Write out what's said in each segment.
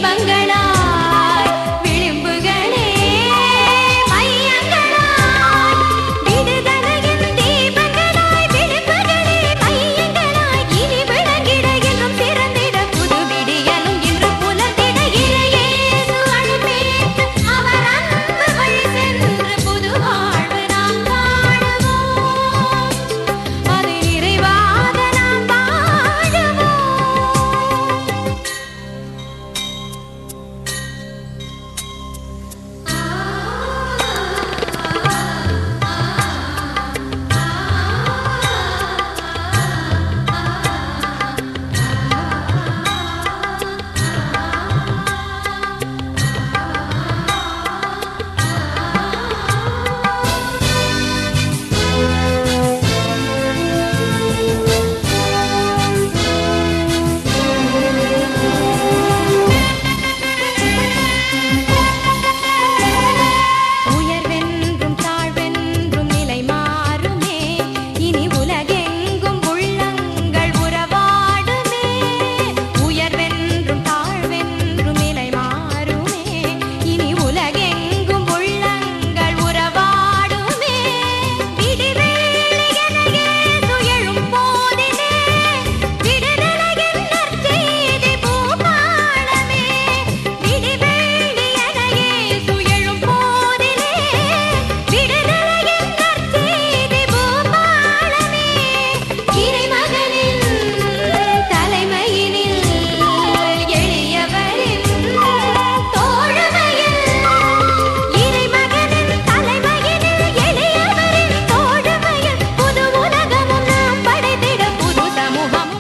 தீபங்களாய் விளிம்புகளே மையங்களாய் விடுதலையின் தீபங்களாய் விளிம்புகளே மையங்களாய் இனி விளங்கிட என்றும் சிறந்திட புது விடியலும் இன்று புலந்திட இறையேசு அழைப்பேற்று அவர் அன்பு வழி சென்று புது வாழ்வு நாம் காணுவோம் அது நிறைவாக நாம் வாழுவோம் உயர்வென்றும் தாழ்வென்றும் நிலை மாறுமே இனி உலகெங்கும் உள்ளங்கள் உறவாடுமே உயர்வென்றும் தாழ்வென்றும் நிலை மாறுமே இனி உலகெங்கும் உள்ளங்கள் உறவாடுமே விடிவெள்ளி எனையே துயழும் போதிலே விடுதலையின் நற்செய்தி பூபாளமே விடிவெள்ளி எனையே துயழும் போதிலே விடுதலையின் நற்செய்தி பூபாளமே இறைமகனின் தலைமையினில் எளியவரின் தோழமையில் இறைமகனின் தலைமையினில் எளியவரின் தோழமையில் புது உலகமும் நாம் படைத்திட புது சமூகமும்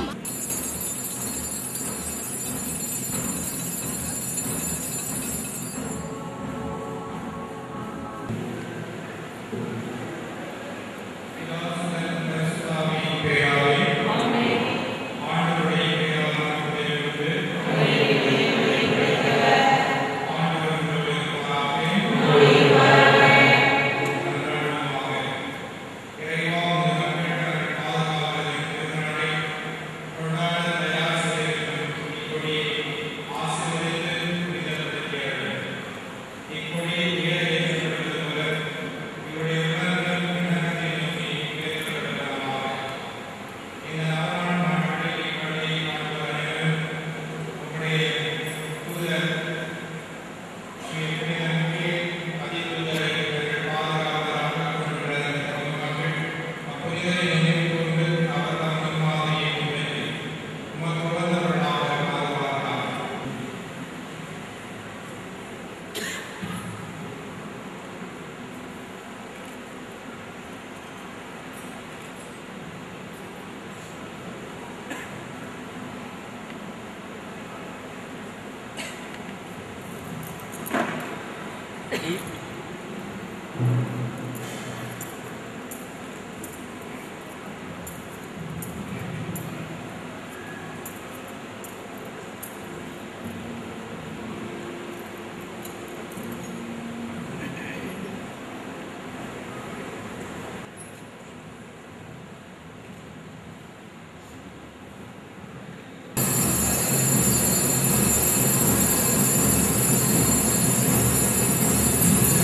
ஆ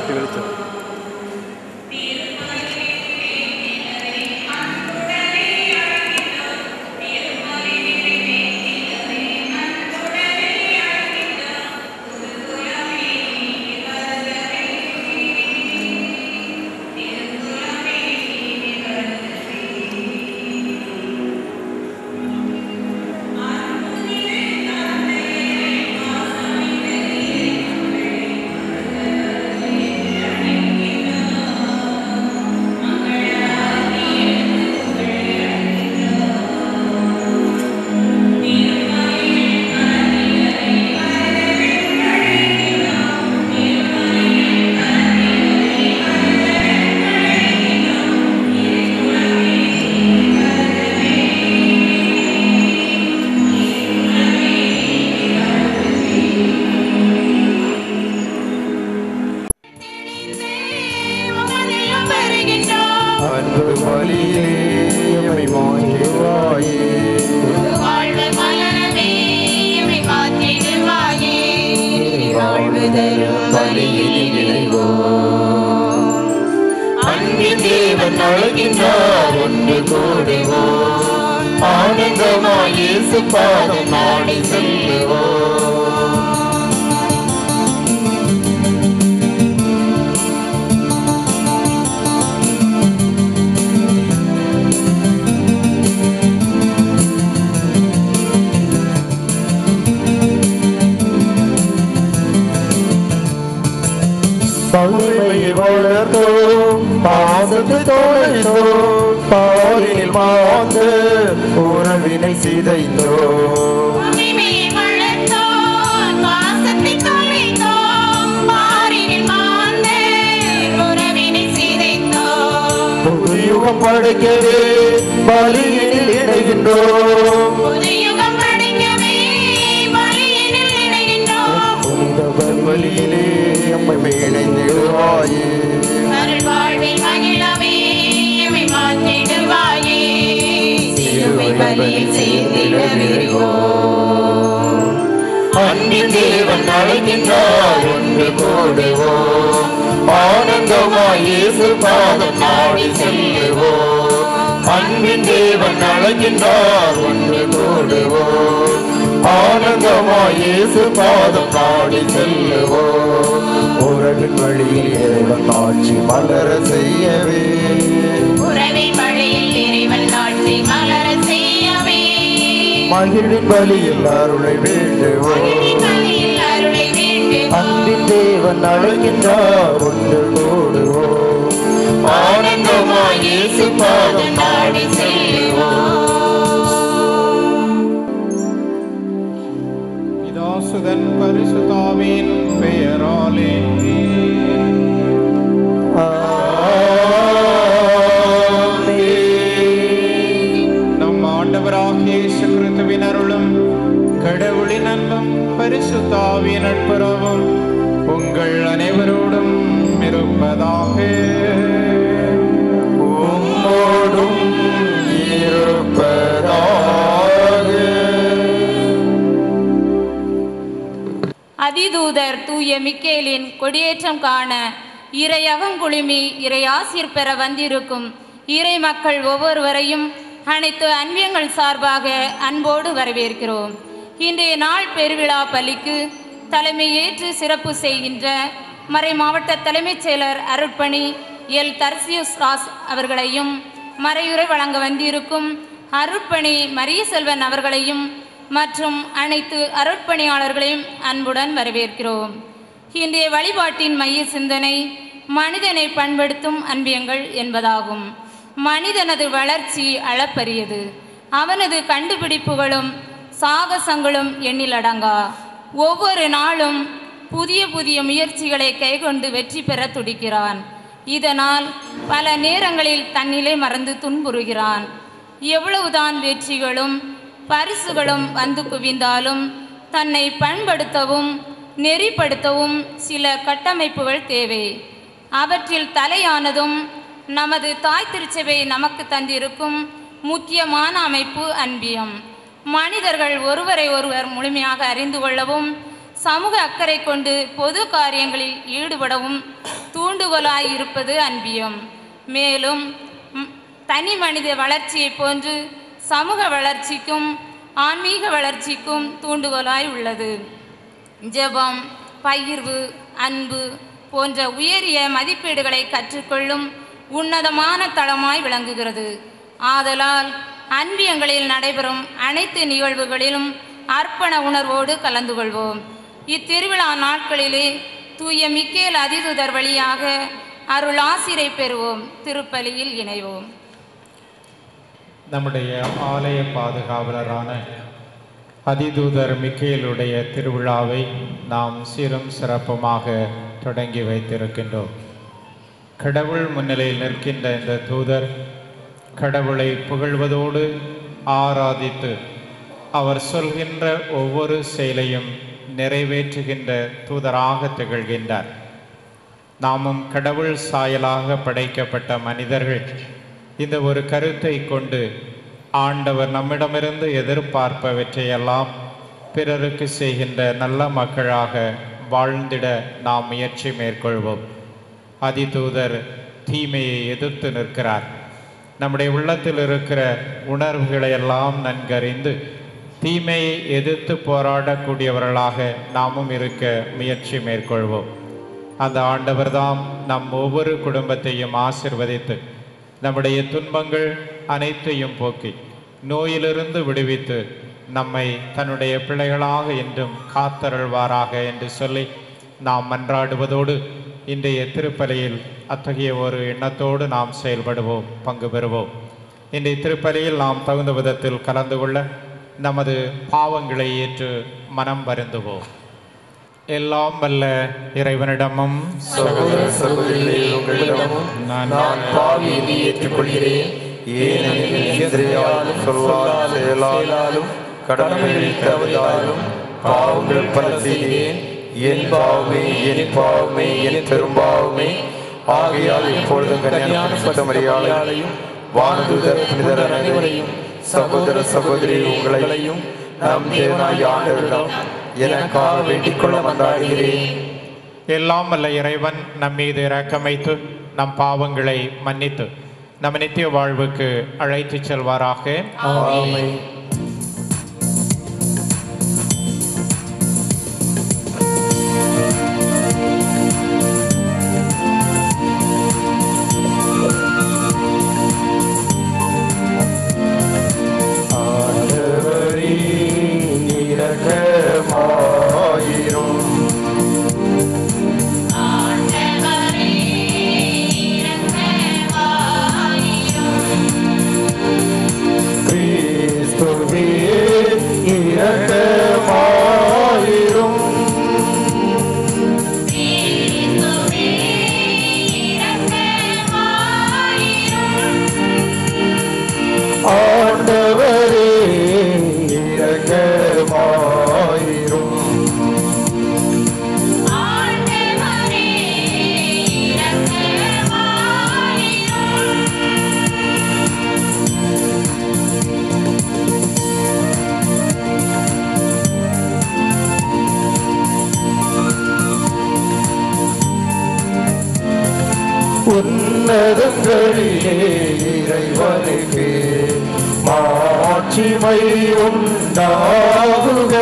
இருட்டு வெளிச்சம் அன்பு வழியிலே எம்மை மாற்றிடுவாயே வாழ்வு மலரவே எம்மை மாற்றிடுவாயே வாழ்வு தரும் வழியில் இணைவோம் அன்பின் தேவன் அழைக்கின்றார் ஒன்று கூடுவோம் ஆனந்தமாய் இயேசு பாதம் நாடி செல்லுவோம் பகுமையை வளர்த்தோம் பாசத்தை தொலைத்தோம் பாலினில் மாந்து உறவினை சிதைத்தோம் உரிமையை வளர்த்தோம் பாசத்தை தொலைத்தோம் பாரினில் மாந்து உறவினை சிதைத்தோம் புதுயுகம் படைக்கவே பலியினில் இணைகின்றோம் புதுயுகம் படைக்கவே வழியினில் இணைகின்றோம் புனிதவர் வழியிலே எம்மை இணைந்திடுவாயே அருள் வாழ்வில் மகிழவே எம்மை மாற்றிடுவாயே சிலுவை பலியில் சேர்ந்திட விரும்புவோம் அன்பின் தேவன் அழைக்கின்றார் ஒன்று கூடுவோம் ஆனந்தமாய் இயேசு பாதம் நாடி செல்லுவோம் அன்பின் தேவன் அழைக்கின்றார் ஒன்று கூடுவோம் ஆனந்தமாய் இயேசு பாதம் நாடி செல்லுவோம் உறவின் வழியில் இறைவன் ஆட்சி மலர செய்யவே உறவின் வழியில் இறைவன் ஆட்சி மலர செய்யவே மகிழின் வழியில் அருளை வேண்டுவோம் மகிழின் வழியில் அருளை வேண்டுவோம் அன்பின் தேவன் அழைக்கின்றார் ஒன்று கூடுவோம் ஆனந்தமாய் இயேசு பாதம் நாடி செல்லுவோம் பிதாசுதன் பரிசுதாவின் பெயராலே நம் ஆண்டவராகிய இயேசு கிறிஸ்துவின் அருளும் கடவுளின் அன்பும் பரிசுத்தாவின் நட்புறவும் உங்கள் அனைவரோடும் இருப்பதாக உம்மோடும் இருப்பதாக அதிதூதர் தூய மிக்கேலின் கொடியேற்றம் காண இறையகங்குழுமி இறையாசிர் பெற வந்திருக்கும் இறை மக்கள் ஒவ்வொருவரையும் அனைத்து அன்பியங்கள் சார்பாக அன்போடு வரவேற்கிறோம் இன்றைய நாள் பெருவிழா பள்ளிக்கு தலைமையேற்று சிறப்பு செய்கின்ற மறை மாவட்ட தலைமைச் செயலர் அருட்பணி எல் தர்சியுஸ் ராஸ் அவர்களையும் மறையுரை வழங்க வந்திருக்கும் அருட்பணி மரிய செல்வன் அவர்களையும் மற்றும் அனைத்து அருட்பணியாளர்களையும் அன்புடன் வரவேற்கிறோம் இன்றைய வழிபாட்டின் மைய சிந்தனை மனிதனை பண்படுத்தும் அன்பியங்கள் என்பதாகும் மனிதனது வளர்ச்சி அளப்பரியது அவனது கண்டுபிடிப்புகளும் சாகசங்களும் எண்ணிலடங்கா ஒவ்வொரு நாளும் புதிய புதிய முயற்சிகளை கைக்கொண்டு வெற்றி பெற துடிக்கிறான் இதனால் பல நேரங்களில் தன்னிலை மறந்து துன்புறுகிறான் எவ்வளவுதான் வெற்றிகளும் பரிசுகளும் வந்து குவிந்தாலும் தன்னை பண்படுத்தவும் நெறிப்படுத்தவும் சில கட்டமைப்புகள் தேவை அவற்றில் தலையானதும் நமது தாய் திருச்சபை நமக்கு தந்திருக்கும் முக்கியமான அமைப்பு அன்பியம் மனிதர்கள் ஒருவரை ஒருவர் முழுமையாக அறிந்து கொள்ளவும் சமூக அக்கறை கொண்டு பொது காரியங்களில் ஈடுபடவும் தூண்டுகோலாய் இருப்பது அன்பியம் மேலும் ம், தனி மனித வளர்ச்சியைப் போன்று சமூக வளர்ச்சிக்கும் ஆன்மீக வளர்ச்சிக்கும் தூண்டுகோலாய் உள்ளது ஜெபம் பகிர்வு அன்பு போன்ற உயரிய மதிப்பீடுகளை கற்றுக்கொள்ளும் உன்னதமான தளமாய் விளங்குகிறது ஆதலால் அன்பியங்களில் நடைபெறும் அனைத்து நிகழ்வுகளிலும் அர்ப்பண உணர்வோடு கலந்து கொள்வோம் இத்திருவிழா நாட்களிலே தூய மிக்கேல் அதிதுதர் வழியாக அருள் ஆசிரை பெறுவோம் திருப்பலியில் இணைவோம் நம்முடைய ஆலய பாதுகாவலரான அதிதூதர் மிக்கேலுடைய திருவிழாவை நாம் சீரும் சிறப்புமாக தொடங்கி வைத்திருக்கின்றோம் கடவுள் முன்னிலையில் நிற்கின்ற இந்த தூதர் கடவுளை புகழ்வதோடு ஆராதித்து அவர் சொல்கின்ற ஒவ்வொரு செயலையும் நிறைவேற்றுகின்ற தூதராக திகழ்கின்றார் நாமும் கடவுள் சாயலாக படைக்கப்பட்ட மனிதர்கள் இந்த ஒரு கருத்தை கொண்டு ஆண்டவர் நம்மிடமிருந்து எதிர்பார்ப்பவற்றையெல்லாம் பிறருக்கு செய்கின்ற நல்ல மக்களாக வாழ்ந்திட நாம் முயற்சி மேற்கொள்வோம் அதிதூதர் தீமையை எதிர்த்து நிற்கிறார் நம்முடைய உள்ளத்தில் இருக்கிற உணர்வுகளை எல்லாம் நன்கறிந்து தீமையை எதிர்த்து போராடக்கூடியவர்களாக நாமும் இருக்க முயற்சி மேற்கொள்வோம் அந்த ஆண்டவர்தாம் நம் ஒவ்வொரு குடும்பத்தையும் ஆசிர்வதித்து நம்முடைய துன்பங்கள் அனைத்தையும் போக்கி நோயிலிருந்து விடுவித்து நம்மை தன்னுடைய பிள்ளைகளாக என்றும் காத்தருள்வாராக என்று சொல்லி நாம் மன்றாடுவதோடு இன்றைய திருப்பலியில் அத்தகைய ஒரு எண்ணத்தோடு நாம் செயல்படுவோம் பங்கு பெறுவோம் இன்றைய திருப்பலியில் நாம் தகுந்த விதத்தில் கலந்து கொள்ள நமது பாவங்களை ஏற்று மனம் வருந்துவோம் எல்லாம் வல்ல இறைவனிடமும் சகோதர சகோதரிகளே உங்களிடமும் நான் பாவி என்று ஏற்றுக்கொள்கிறேன் ஏனெனில் எதிரையாலும் சொல்லால் செயலாலும் கடமைகளில் தவறினாலும் பாவங்கள் பல செய்தேன் என் பாவமே என் பாவமே என் பெரும்பாவமே ஆகையால் இப்பொழுதும் கல்யாண சுத்தமரியாதையும் வானதுதர் புனிதர் அனைவரையும் சகோதர சகோதரி உங்களையும் நம் தேவனாய் ஆண்டவரிடம் எனக்காக வேண்டிக் கொள்ள மன்றாடுகிறேன் எல்லாம் வல்ல இறைவன் நம் மீது இரக்கமைத்து நம் பாவங்களை மன்னித்து நம் நித்திய வாழ்வுக்கு அழைத்துச் செல்வாராக ஆமென் ஆண்டவரே இரக்கமாயிரும் கிறிஸ்துவே இரக்கமாயிரும் ஆண்டவரே இரக்கமாயிரும் உன்னதங்களிலே இறைவனுக்கு மாட்சிமை உண்டாகுக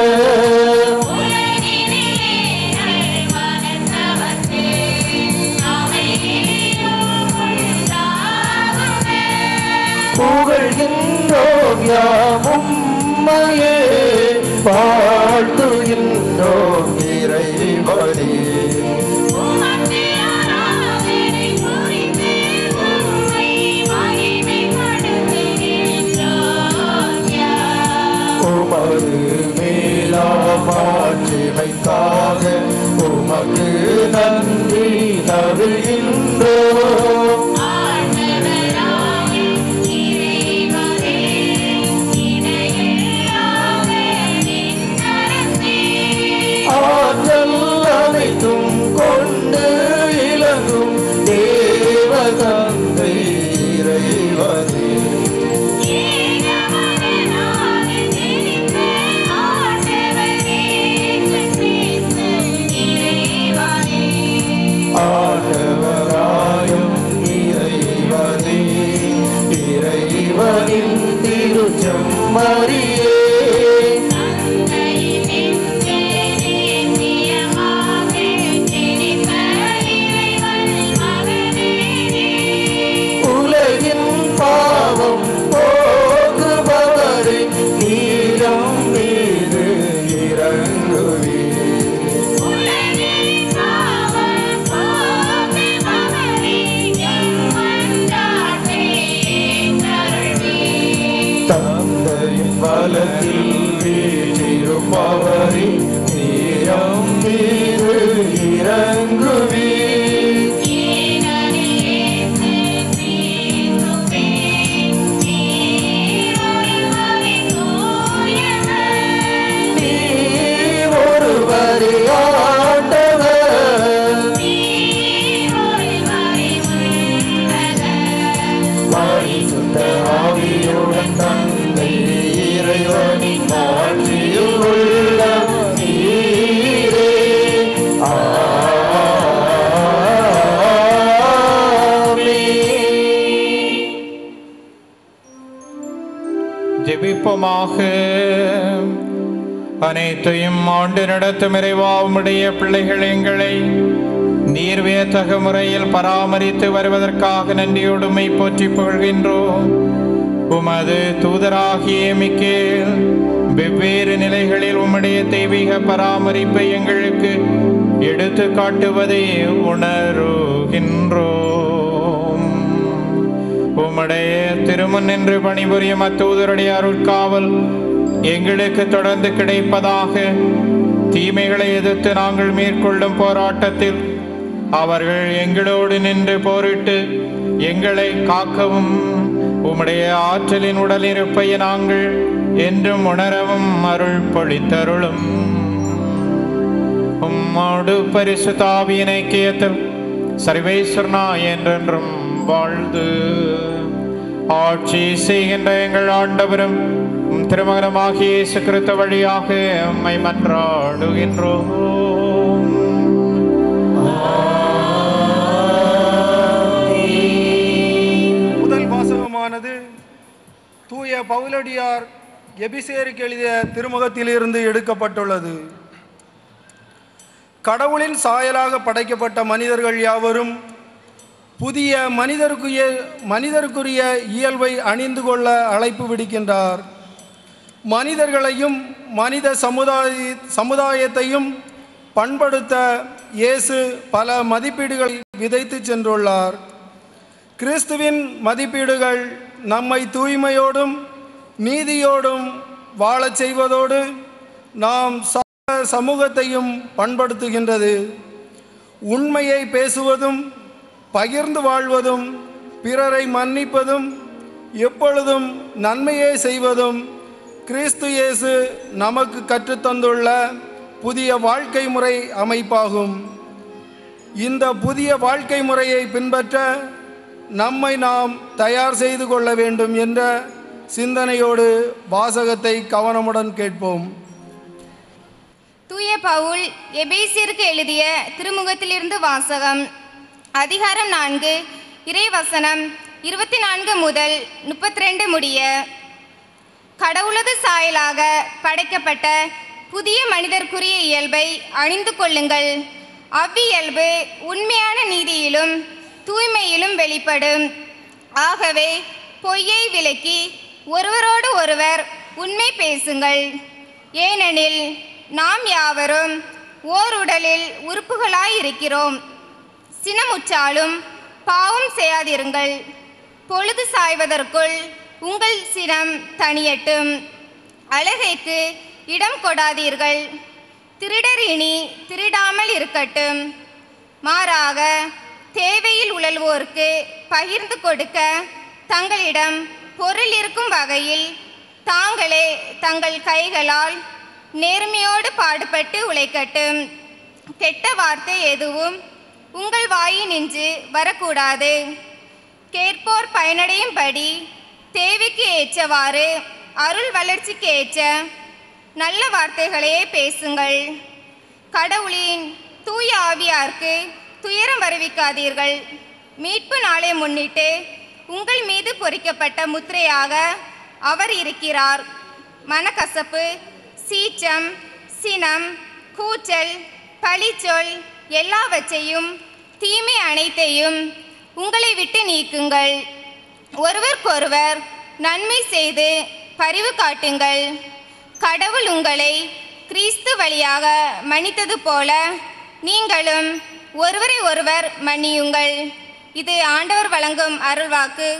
புகழ்கின்றோம் யாமும் உம்மையே வாழ்த்துகின்றோம் இறைவனே உமது மேலாமாட்சிமைக்காக உமக்கு நன்றி நல்கின்றோம் ஆற்றல் அனைத்தும் கொண்ட ஜெபிப்போமாக அனைத்தையும் ஆண்டு நடத்தும் இறைவாவுடைய பிள்ளைகள் எங்களை நீர் வியத்தக முறையில் பராமரித்து வருவதற்காக நன்றியோடுமை போற்றி புகழ்கின்றோம் உமது தூதராகிய மிக்கேல் வெவ்வேறு நிலைகளில் உம்முடைய தெய்வீக பராமரிப்பை எங்களுக்கு எடுத்து காட்டுவதை உணருகின்றோம் உம்முடைய திருமண் நின்று பணிபுரியும் அத்தூதருடைய அருட்காவல் எங்களுக்கு தொடர்ந்து கிடைப்பதாக தீமைகளை எதிர்த்து நாங்கள் மேற்கொள்ளும் போராட்டத்தில் அவர்கள் எங்களோடு நின்று போரிட்டு எங்களை காக்கவும் உம்முடைய ஆற்றலின் உடலிருப்பை நாங்கள் என்றும் உணரவும் அருள் பொழித்தருளும் உம்மோடு பரிசுத்தாவியின் ஐக்கியத்தில் சர்வேஸ்வரனா என்றென்றும் வாழ்ந்து ஆட்சி செய்கின்ற எங்கள் ஆண்டவரும் உம் திருமகனமாகிய இயேசு கிறிஸ்து வழியாக உம்மை மன்றாடுகின்றோம் முதல் வாசகமானது தூய பவுலடியார் எபிசேருக்கு எழுதிய திருமுகத்திலிருந்து எடுக்கப்பட்டுள்ளது கடவுளின் சாயலாக படைக்கப்பட்ட மனிதர்கள் யாவரும் புதிய மனிதருக்குரிய மனிதருக்குரிய இயல்பை அணிந்து கொள்ள அழைப்பு விடுக்கின்றார் மனிதர்களையும் மனித சமுதாய சமுதாயத்தையும் பண்படுத்த இயேசு பல மதிப்பீடுகள் விதைத்து சென்றுள்ளார் கிறிஸ்துவின் மதிப்பீடுகள் நம்மை தூய்மையோடும் நீதியோடும் வாழச் செய்வதோடு நாம் ச- சமூகத்தையும் பண்படுத்துகின்றது உண்மையை பேசுவதும் பகிர்ந்து வாழ்வதும் பிறரை மன்னிப்பதும் எப்பொழுதும் நன்மையே செய்வதும் கிறிஸ்து இயேசு நமக்கு கற்றுத்தந்துள்ள புதிய வாழ்க்கை முறை அமைப்பாகும் இந்த புதிய வாழ்க்கை முறையை பின்பற்ற நம்மை நாம் தயார் செய்து கொள்ள வேண்டும் என்ற சிந்தனையோடு வாசகத்தை கவனமுடன் கேட்போம் தூய பவுல் எபேசியருக்கு எழுதிய திருமுகத்திலிருந்து வாசகம் அதிகாரம் நான்கு இறைவசனம் இருபத்தி நான்கு முதல் முப்பத்தி ரெண்டு முடிய கடவுளது சாயலாக படைக்கப்பட்ட புதிய மனிதர்க்குரிய இயல்பை அணிந்து கொள்ளுங்கள் அவ்வியல்பு உண்மையான நீதியிலும் தூய்மையிலும் வெளிப்படும் ஆகவே பொய்யை விலக்கி ஒருவரோடு ஒருவர் உண்மை பேசுங்கள் ஏனெனில் நாம் யாவரும் ஓர் உடலில் உறுப்புகளாயிருக்கிறோம் சினமுற்றாலும் பாவம் செய்யாதிருங்கள் பொழுது சாய்வதற்குள் உங்கள் சினம் தணியட்டும் அழகைக்கு இடம் கொடாதீர்கள் திருடர் இனி திருடாமல் இருக்கட்டும் மாறாக தேவையில் உழல்வோருக்கு பகிர்ந்து கொடுக்க தங்களிடம் பொருள் இருக்கும் வகையில் தாங்களே தங்கள் கைகளால் நேர்மையோடு பாடுபட்டு உழைக்கட்டும் கெட்ட வார்த்தை எதுவும் உங்கள் வாயினின்று வரக்கூடாது கேட்போர் பயனடையும்படி தேவைக்கு ஏற்றவாறு அருள் வளர்ச்சிக்கு ஏற்ற நல்ல வார்த்தைகளையே பேசுங்கள் கடவுளின் தூய ஆவியார்க்கு துயரம் வருவிக்காதீர்கள் மீட்பு நாளை முன்னிட்டு உங்கள் மீது பொறிக்கப்பட்ட முத்திரையாக அவர் இருக்கிறார் மனக்கசப்பு சீற்றம் சினம் கூச்சல் பழிச்சொல் எல்லாவற்றையும் தீமை அனைத்தையும் உங்களை விட்டு நீக்குங்கள் ஒருவருக்கொருவர் நன்மை செய்து பரிவு காட்டுங்கள் கடவுள் உங்களை கிறிஸ்து வழியாக மன்னித்தது போல நீங்களும் ஒருவரை ஒருவர் மன்னியுங்கள் இது ஆண்டவர் வழங்கும் அருள்வாக்கு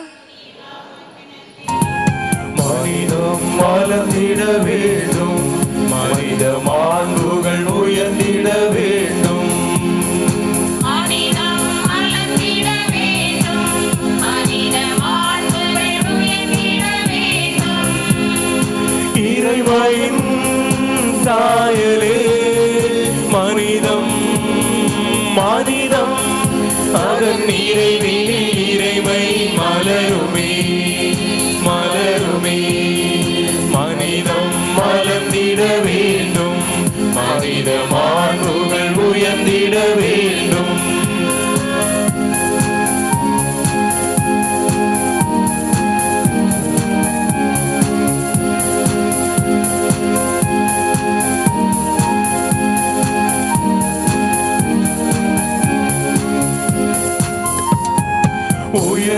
மனிதம் மலர்ந்திட வேண்டும் மனித மாண்புகள் உயர்ந்திட வேண்டும் மனிதம் மலர்ந்திட வேண்டும் மனித மாண்புகள் உயர்ந்திட வேண்டும் இறைவனின் சாயலே மனிதம் மனிதம் அதன் நிறைவில் இறைமை மலருமே மலருமே மனிதம் மலர்ந்திட வேண்டும் மனித மாண்புகள் உயர்ந்திட வேண்டும்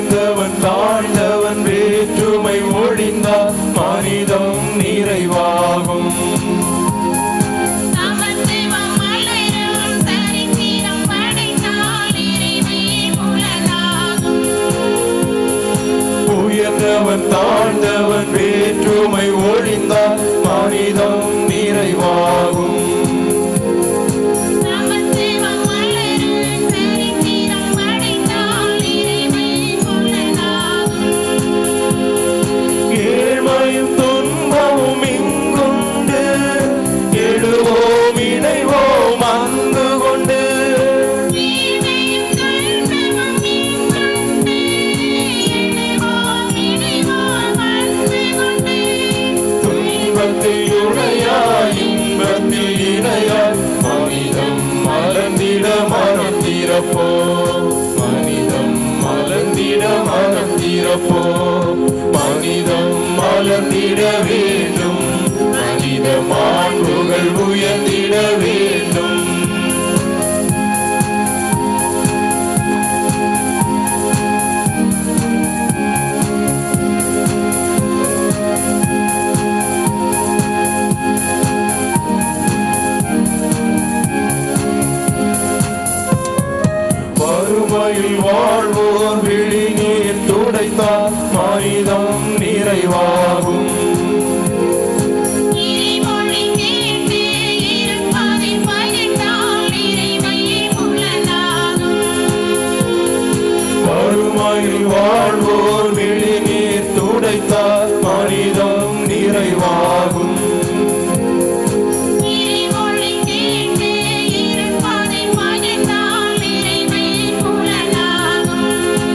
உயர்ந்தவன் தாழ்ந்தவன் வேற்றுமை ஒழிந்தால் மனிதம் நிறைவாகும் சமத்துவம் மலரும் சரித்திரம் படைத்தால் இறைமை உலகாகும் உயர்ந்தவன் தாழ்ந்தவன் வேற்றுமை ஒழிந்தால் மனிதம் நிறைவாகும் சமத்துவம் மலரும் சரித்திரம் படைத்தால் இறைமை உலகாகும் ஏழ்மையும் துன்பமும் இங்குண்டு எழுவோம் இணைவோம் அன்பு கொண்டு தீமையும் துன்பமும் இங்குண்டு எண்ணுவோம் இணைவோம் அன்பு கொண்டு துன்பத்தில் உடையாய் இன்பத்தில் இணையாய் மனிதம் மலர்ந்திட மனம் திறப்போ மனிதம் மலர்ந்திட மனம் திறப்போ மனிதம் மலர்ந்திட வேண்டும் மனித மாண்புகள் உயர்ந்திட வேண்டும் வறுமையில் வாழ்வோர் விழிநீர் துடைத்தால் மனிதம் நிறைவாகும் இறைமொழி கேட்டு இருப்பதில் பயந்தால் இறைமை உலகாகும் வறுமையில் வாழ்வோர் விழிநீர் துடைத்தால் மனிதம் நிறைவாகும் இறைமொழி கேட்டு இருப்பதில் பயந்தால் இறைமை உலகாகும்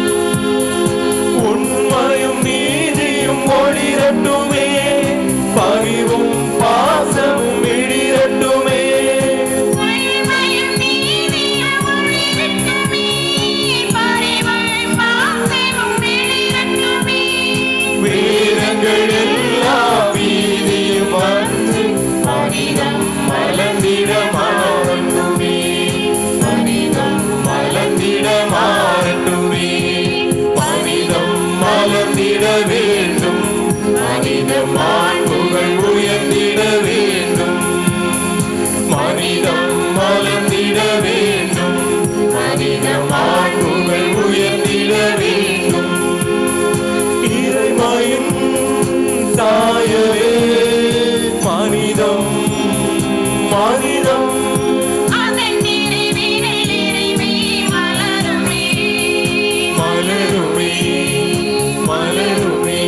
உண்மையும் நீதியும் ஒளிரட்டுமே பரிவும் பாசமும் விழிரட்டுமே உண்மையும் நீதியும் ஒளிரட்டுமே பரிவும் பாசமும் வெளிரட்டுமே வீரங்கள் எல்லா வீதியும் வந்து மனிதம் மலர்ந்திட மாறட்டுமே மனிதம் மலர்ந்திட மாறட்டுமே மனிதம் மலர்ந்திட வேண்டும் மனித மாண்புகள் உயர்ந்திட வேண்டும் மனிதம் மலர்ந்திட வேண்டும் மனித மாண்புகள் உயர்ந்திட வேண்டும் இறைமையின் தாயவே மனிதம் மனிதம் அதன் நிறைவினில் இறைமை மலருமே மலருமே மலருமே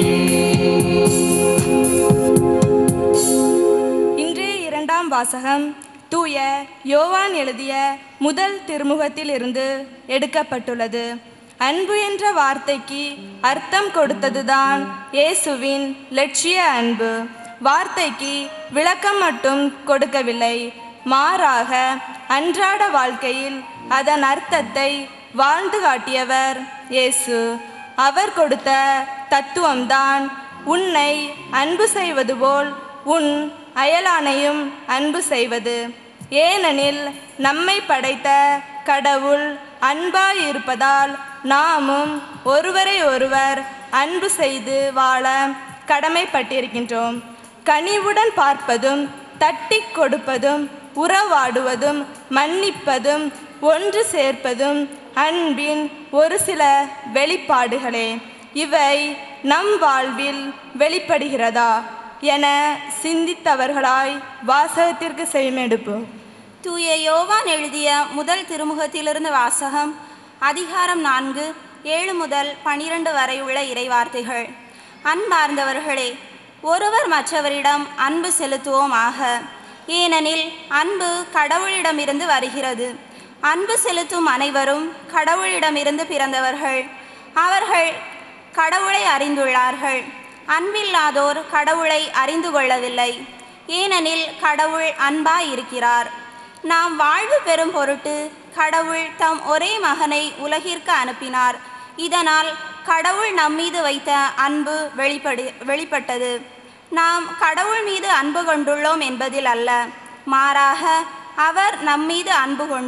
இன்றைய இரண்டாம் வாசகம் தூய யோவான் எழுதிய முதல் திருமுகத்தில் இருந்து எடுக்கப்பட்டுள்ளது அன்பு என்ற வார்த்தைக்கு அர்த்தம் கொடுத்ததுதான் இயேசுவின் லட்சிய அன்பு வார்த்தைக்கு விளக்கம் மட்டும் கொடுக்கவில்லை மாறாக அன்றாட வாழ்க்கையில் அதன் அர்த்தத்தை வாழ்ந்து காட்டியவர் இயேசு அவர் கொடுத்த தத்துவம்தான் உன்னை அன்பு செய்வது போல் உன் அயலானையும் அன்பு செய்வது ஏனெனில் நம்மை படைத்த கடவுள் அன்பாய் இருப்பதால் நாமும் ஒருவரை ஒருவர் அன்பு செய்து வாழ கடமைப்பட்டிருக்கின்றோம் கனிவுடன் பார்ப்பதும் தட்டி கொடுப்பதும் உறவாடுவதும் மன்னிப்பதும் ஒன்று சேர்ப்பதும் அன்பின் ஒரு சில வெளிப்பாடுகளே இவை நம் வாழ்வில் வெளிப்படுகிறதா என சிந்தித்தவர்களாய் வாசகத்திற்கு செவிமெடுப்போம் தூய யோவான் எழுதிய முதல் திருமுகத்திலிருந்து வாசகம் அதிகாரம் நான்கு ஏழு முதல் பனிரெண்டு வரை உள்ள இறைவார்த்தைகள் அன்பார்ந்தவர்களே ஒருவர் மற்றவரிடம் அன்பு செலுத்துவோமாக ஏனெனில் அன்பு கடவுளிடமிருந்து வருகிறது அன்பு செலுத்தும் அனைவரும் கடவுளிடமிருந்து பிறந்தவர்கள் அவர்கள் கடவுளை அறிந்துள்ளார்கள் அன்பில்லாதோர் கடவுளை அறிந்து கொள்ளவில்லை ஏனெனில் கடவுள் அன்பாய் இருக்கிறார் நாம் வாழ்வு பெறும் பொருட்டு கடவுள் தம் ஒரே மகனை உலகிற்கு அனுப்பினார் இதனால் கடவுள் நம்மீது வைத்த அன்பு வெளிப்படு வெளிப்பட்டது நாம் கடவுள் மீது அன்பு கொண்டுள்ளோம் என்பதில் அல்ல மாறாக அவர் நம்மீது அன்பு கொண்டு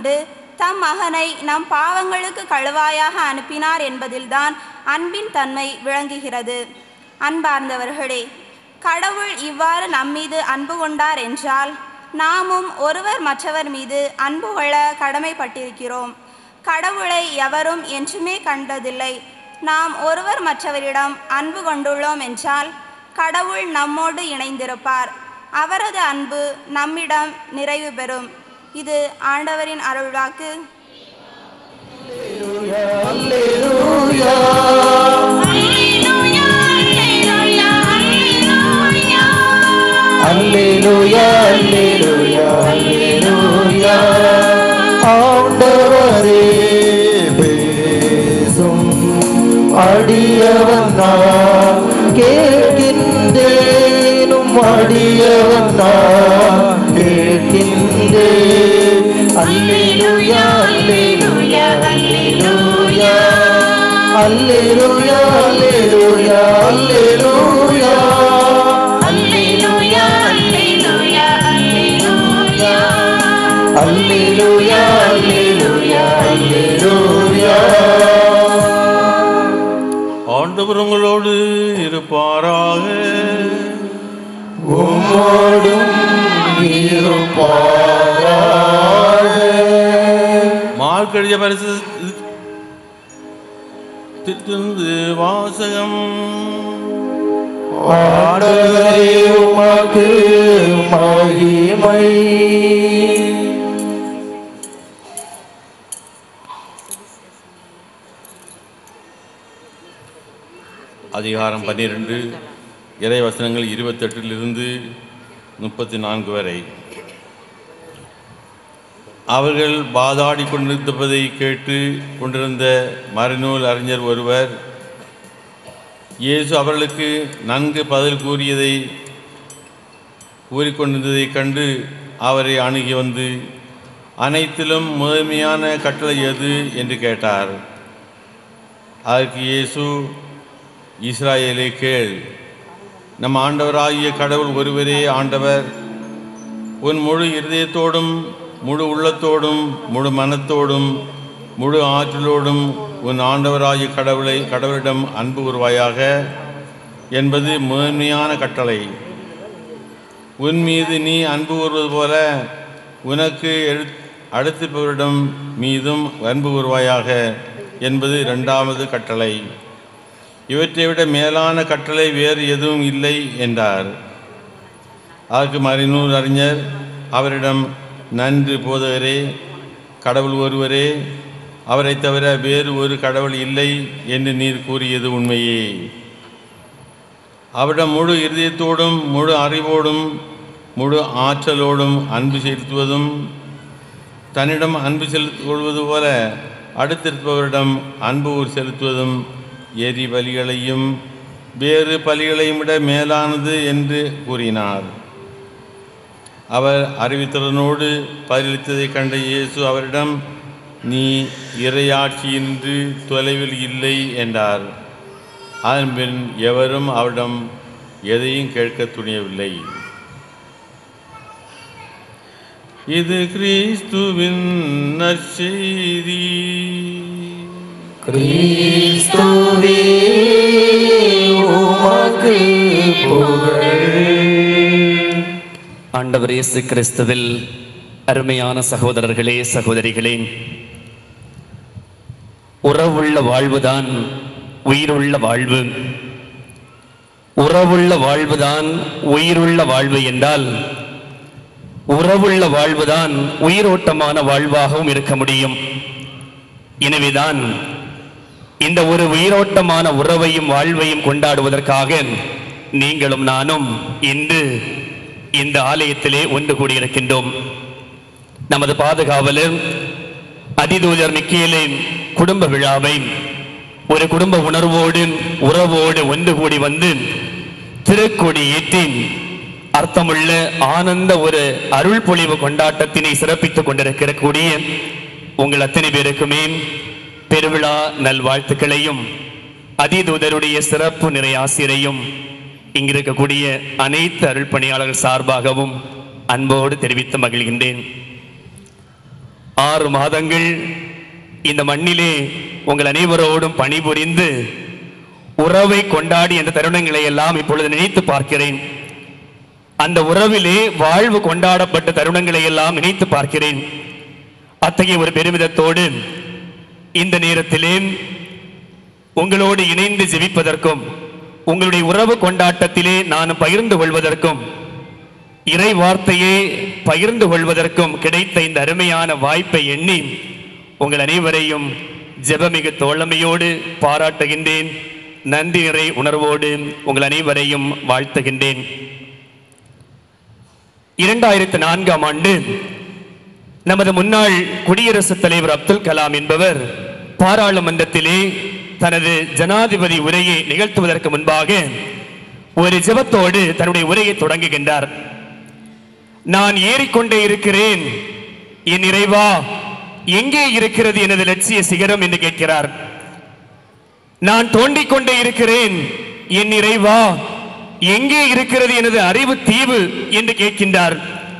தம் மகனை நம் பாவங்களுக்கு கழுவாயாக அனுப்பினார் என்பதில்தான் அன்பின் தன்மை விளங்குகிறது அன்பார்ந்தவர்களே கடவுள் இவ்வாறு நம்மீது அன்பு கொண்டார் என்றால் நாமும் ஒருவர் மற்றவர் மீது அன்பு கொள்ள கடமைப்பட்டிருக்கிறோம் கடவுளை எவரும் என்றுமே கண்டதில்லை நாம் ஒருவர் மற்றவரிடம் அன்பு கொண்டுள்ளோம் என்றால் கடவுள் நம்மோடு இணைந்திருப்பார் அவரது அன்பு நம்மிடம் நிறைவு பெறும் இது ஆண்டவரின் அருள்வாக்கு அல்லேலூயா அல்லேலூயா அல்லேலூயா ஆண்டவரே பேசும் அடியவன் நான் கேட்கின்றேனும் அடியவன் நான் கேட்கின்றேன் அல்லேலூயா அல்லேலூயா அல்லேலூயா அல்லேலூயா அல்லேலூயா அல்லேலூயா அல்லேலூயா அல்லேலூயா அல்லேலூயா அல்லேலூயா அல்லேலூயா அல்லேலூயா ஆண்டவர் உங்களோடு இருப்பாராக உம்மோடும் இருப்பாராக மார்க்கழிய பரிசு திருந்து வாசகம் ஆண்டவரே உமக்கு மகிமை அதிகாரம் பன்னிரெண்டு இறை வசனங்கள் இருபத்தெட்டிலிருந்து முப்பத்தி நான்கு வரை அவர்கள் பாதாடி கொண்டிருப்பதை கேட்டு கொண்டிருந்த மறைநூல் அறிஞர் ஒருவர் இயேசு அவர்களுக்கு நன்கு பதில் கூறியதை கூறிக்கொண்டிருந்ததைக் கண்டு அவரை அணுகி வந்து அனைத்திலும் முதன்மையான கட்டளை எது என்று கேட்டார் அதற்கு இயேசு இஸ்ராயேலே கேள் நம் ஆண்டவராகிய கடவுள் ஒருவரே ஆண்டவர் உன் முழு இருதயத்தோடும் முழு உள்ளத்தோடும் முழு மனத்தோடும் முழு ஆற்றலோடும் உன் ஆண்டவராகிய கடவுளை கடவுளிடம் அன்பு உருவாயாக என்பது முதன்மையான கட்டளை உன் மீது நீ அன்பு கூறுவது போல உனக்கு எழு அடுத்திருப்பவரிடம் மீதும் அன்பு கூறுவாயாக என்பது இரண்டாவது கட்டளை இவற்றை விட மேலான கட்டளை வேறு எதுவும் இல்லை என்றார் அதற்கு மறைநூல் அறிஞர் அவரிடம் நன்று போதகரே கடவுள் ஒருவரே அவரை தவிர வேறு ஒரு கடவுள் இல்லை என்று நீர் கூறியது உண்மையே அவரிடம் முழு இருதயத்தோடும் முழு அறிவோடும் முழு ஆற்றலோடும் அன்பு செலுத்துவதும் தன்னிடம் அன்பு செலுத்திக் கொள்வது போல அடுத்திருப்பவரிடம் அன்பு செலுத்துவதும் எரி பலிகளையும் வேறு பலிகளையும் விட மேலானது என்று கூறினார் அவர் அறிவித்ததனோடு பதிலளித்ததைக் கண்ட இயேசு அவரிடம் நீ இறையாட்சியின்றி தொலைவில் இல்லை என்றார் அதன் பின் எவரும் அவரிடம் எதையும் கேட்க துணியவில்லை இது கிறிஸ்துவின் நற்செய்தி கிறிஸ்துவே உமக்கு புகழ் ஆண்டவர் இயேசு கிறிஸ்துவில் அருமையான சகோதரர்களே சகோதரிகளே உறவுள்ள வாழ்வுதான் உயிருள்ள வாழ்வு உறவுள்ள வாழ்வுதான் உயிருள்ள வாழ்வு என்றால் உறவுள்ள வாழ்வுதான் உயிரோட்டமான வாழ்வாகவும் இருக்க முடியும் எனவேதான் இந்த ஒரு உயிரோட்டமான உறவையும் வாழ்வையும் கொண்டாடுவதற்காக நீங்களும் நானும் இன்று இந்த ஆலயத்திலே ஒன்று கூடியிருக்கின்றோம் நமது பாதுகாவலர் அதிதூதர் மிக்கேலின் குடும்ப விழாவை ஒரு குடும்ப உணர்வோடு உறவோடு ஒன்று கூடி வந்து திருக்கொடி ஏற்றி அர்த்தமுள்ள ஆனந்த ஒரு அருள் பொழிவு கொண்டாட்டத்தினை சிறப்பித்துக் கொண்டிருக்கிற கூடிய உங்கள் அத்தனை பேருக்குமே பெருவிழா நல்வாழ்த்துக்களையும் அதிதூதருடைய சிறப்பு நிறை ஆசிரியரையும் இங்கிருக்கக்கூடிய அனைத்து அருள் பணியாளர்கள் சார்பாகவும் அன்போடு தெரிவித்து மகிழ்கின்றேன் ஆறு மாதங்கள் இந்த மண்ணிலே உங்கள் அனைவரோடும் பணிபுரிந்து உறவை கொண்டாடி அந்த தருணங்களை எல்லாம் இப்பொழுது நினைத்து பார்க்கிறேன் அந்த உறவிலே வாழ்வு கொண்டாடப்பட்ட தருணங்களை எல்லாம் நினைத்து பார்க்கிறேன் அத்தகைய ஒரு பெருமிதத்தோடு இந்த நேரத்திலே உங்களோடு இணைந்து ஜெபிப்பதற்கும் உங்களுடைய உறவு கொண்டாட்டத்திலே நான் பகிர்ந்து கொள்வதற்கும் இறை வார்த்தையை பகிர்ந்து கொள்வதற்கும் கிடைத்த இந்த அருமையான வாய்ப்பை எண்ணி உங்கள் அனைவரையும் ஜெபமிகு தோழமையோடு பாராட்டுகின்றேன் நன்றி நிறை உணர்வோடு உங்கள் அனைவரையும் வாழ்த்துகின்றேன் இரண்டாயிரத்து நான்காம் ஆண்டு நமது முன்னாள் குடியரசுத் தலைவர் அப்துல் கலாம் என்பவர் பாராளுமன்றத்திலே தனது ஜனாதிபதி உரையை நிகழ்த்துவதற்கு முன்பாக ஒரு ஜெபத்தோடு தன்னுடைய உரையை தொடங்குகின்றார் நான் ஏறிக்கொண்டே இருக்கிறேன் என் இறைவா எங்கே இருக்கிறது எனது லட்சிய சிகரம் என்று கேட்கிறார் நான் தோண்டிக் கொண்டே இருக்கிறேன் என் இறைவா எங்கே இருக்கிறது எனது அறிவு தீவு என்று கேட்கின்றார்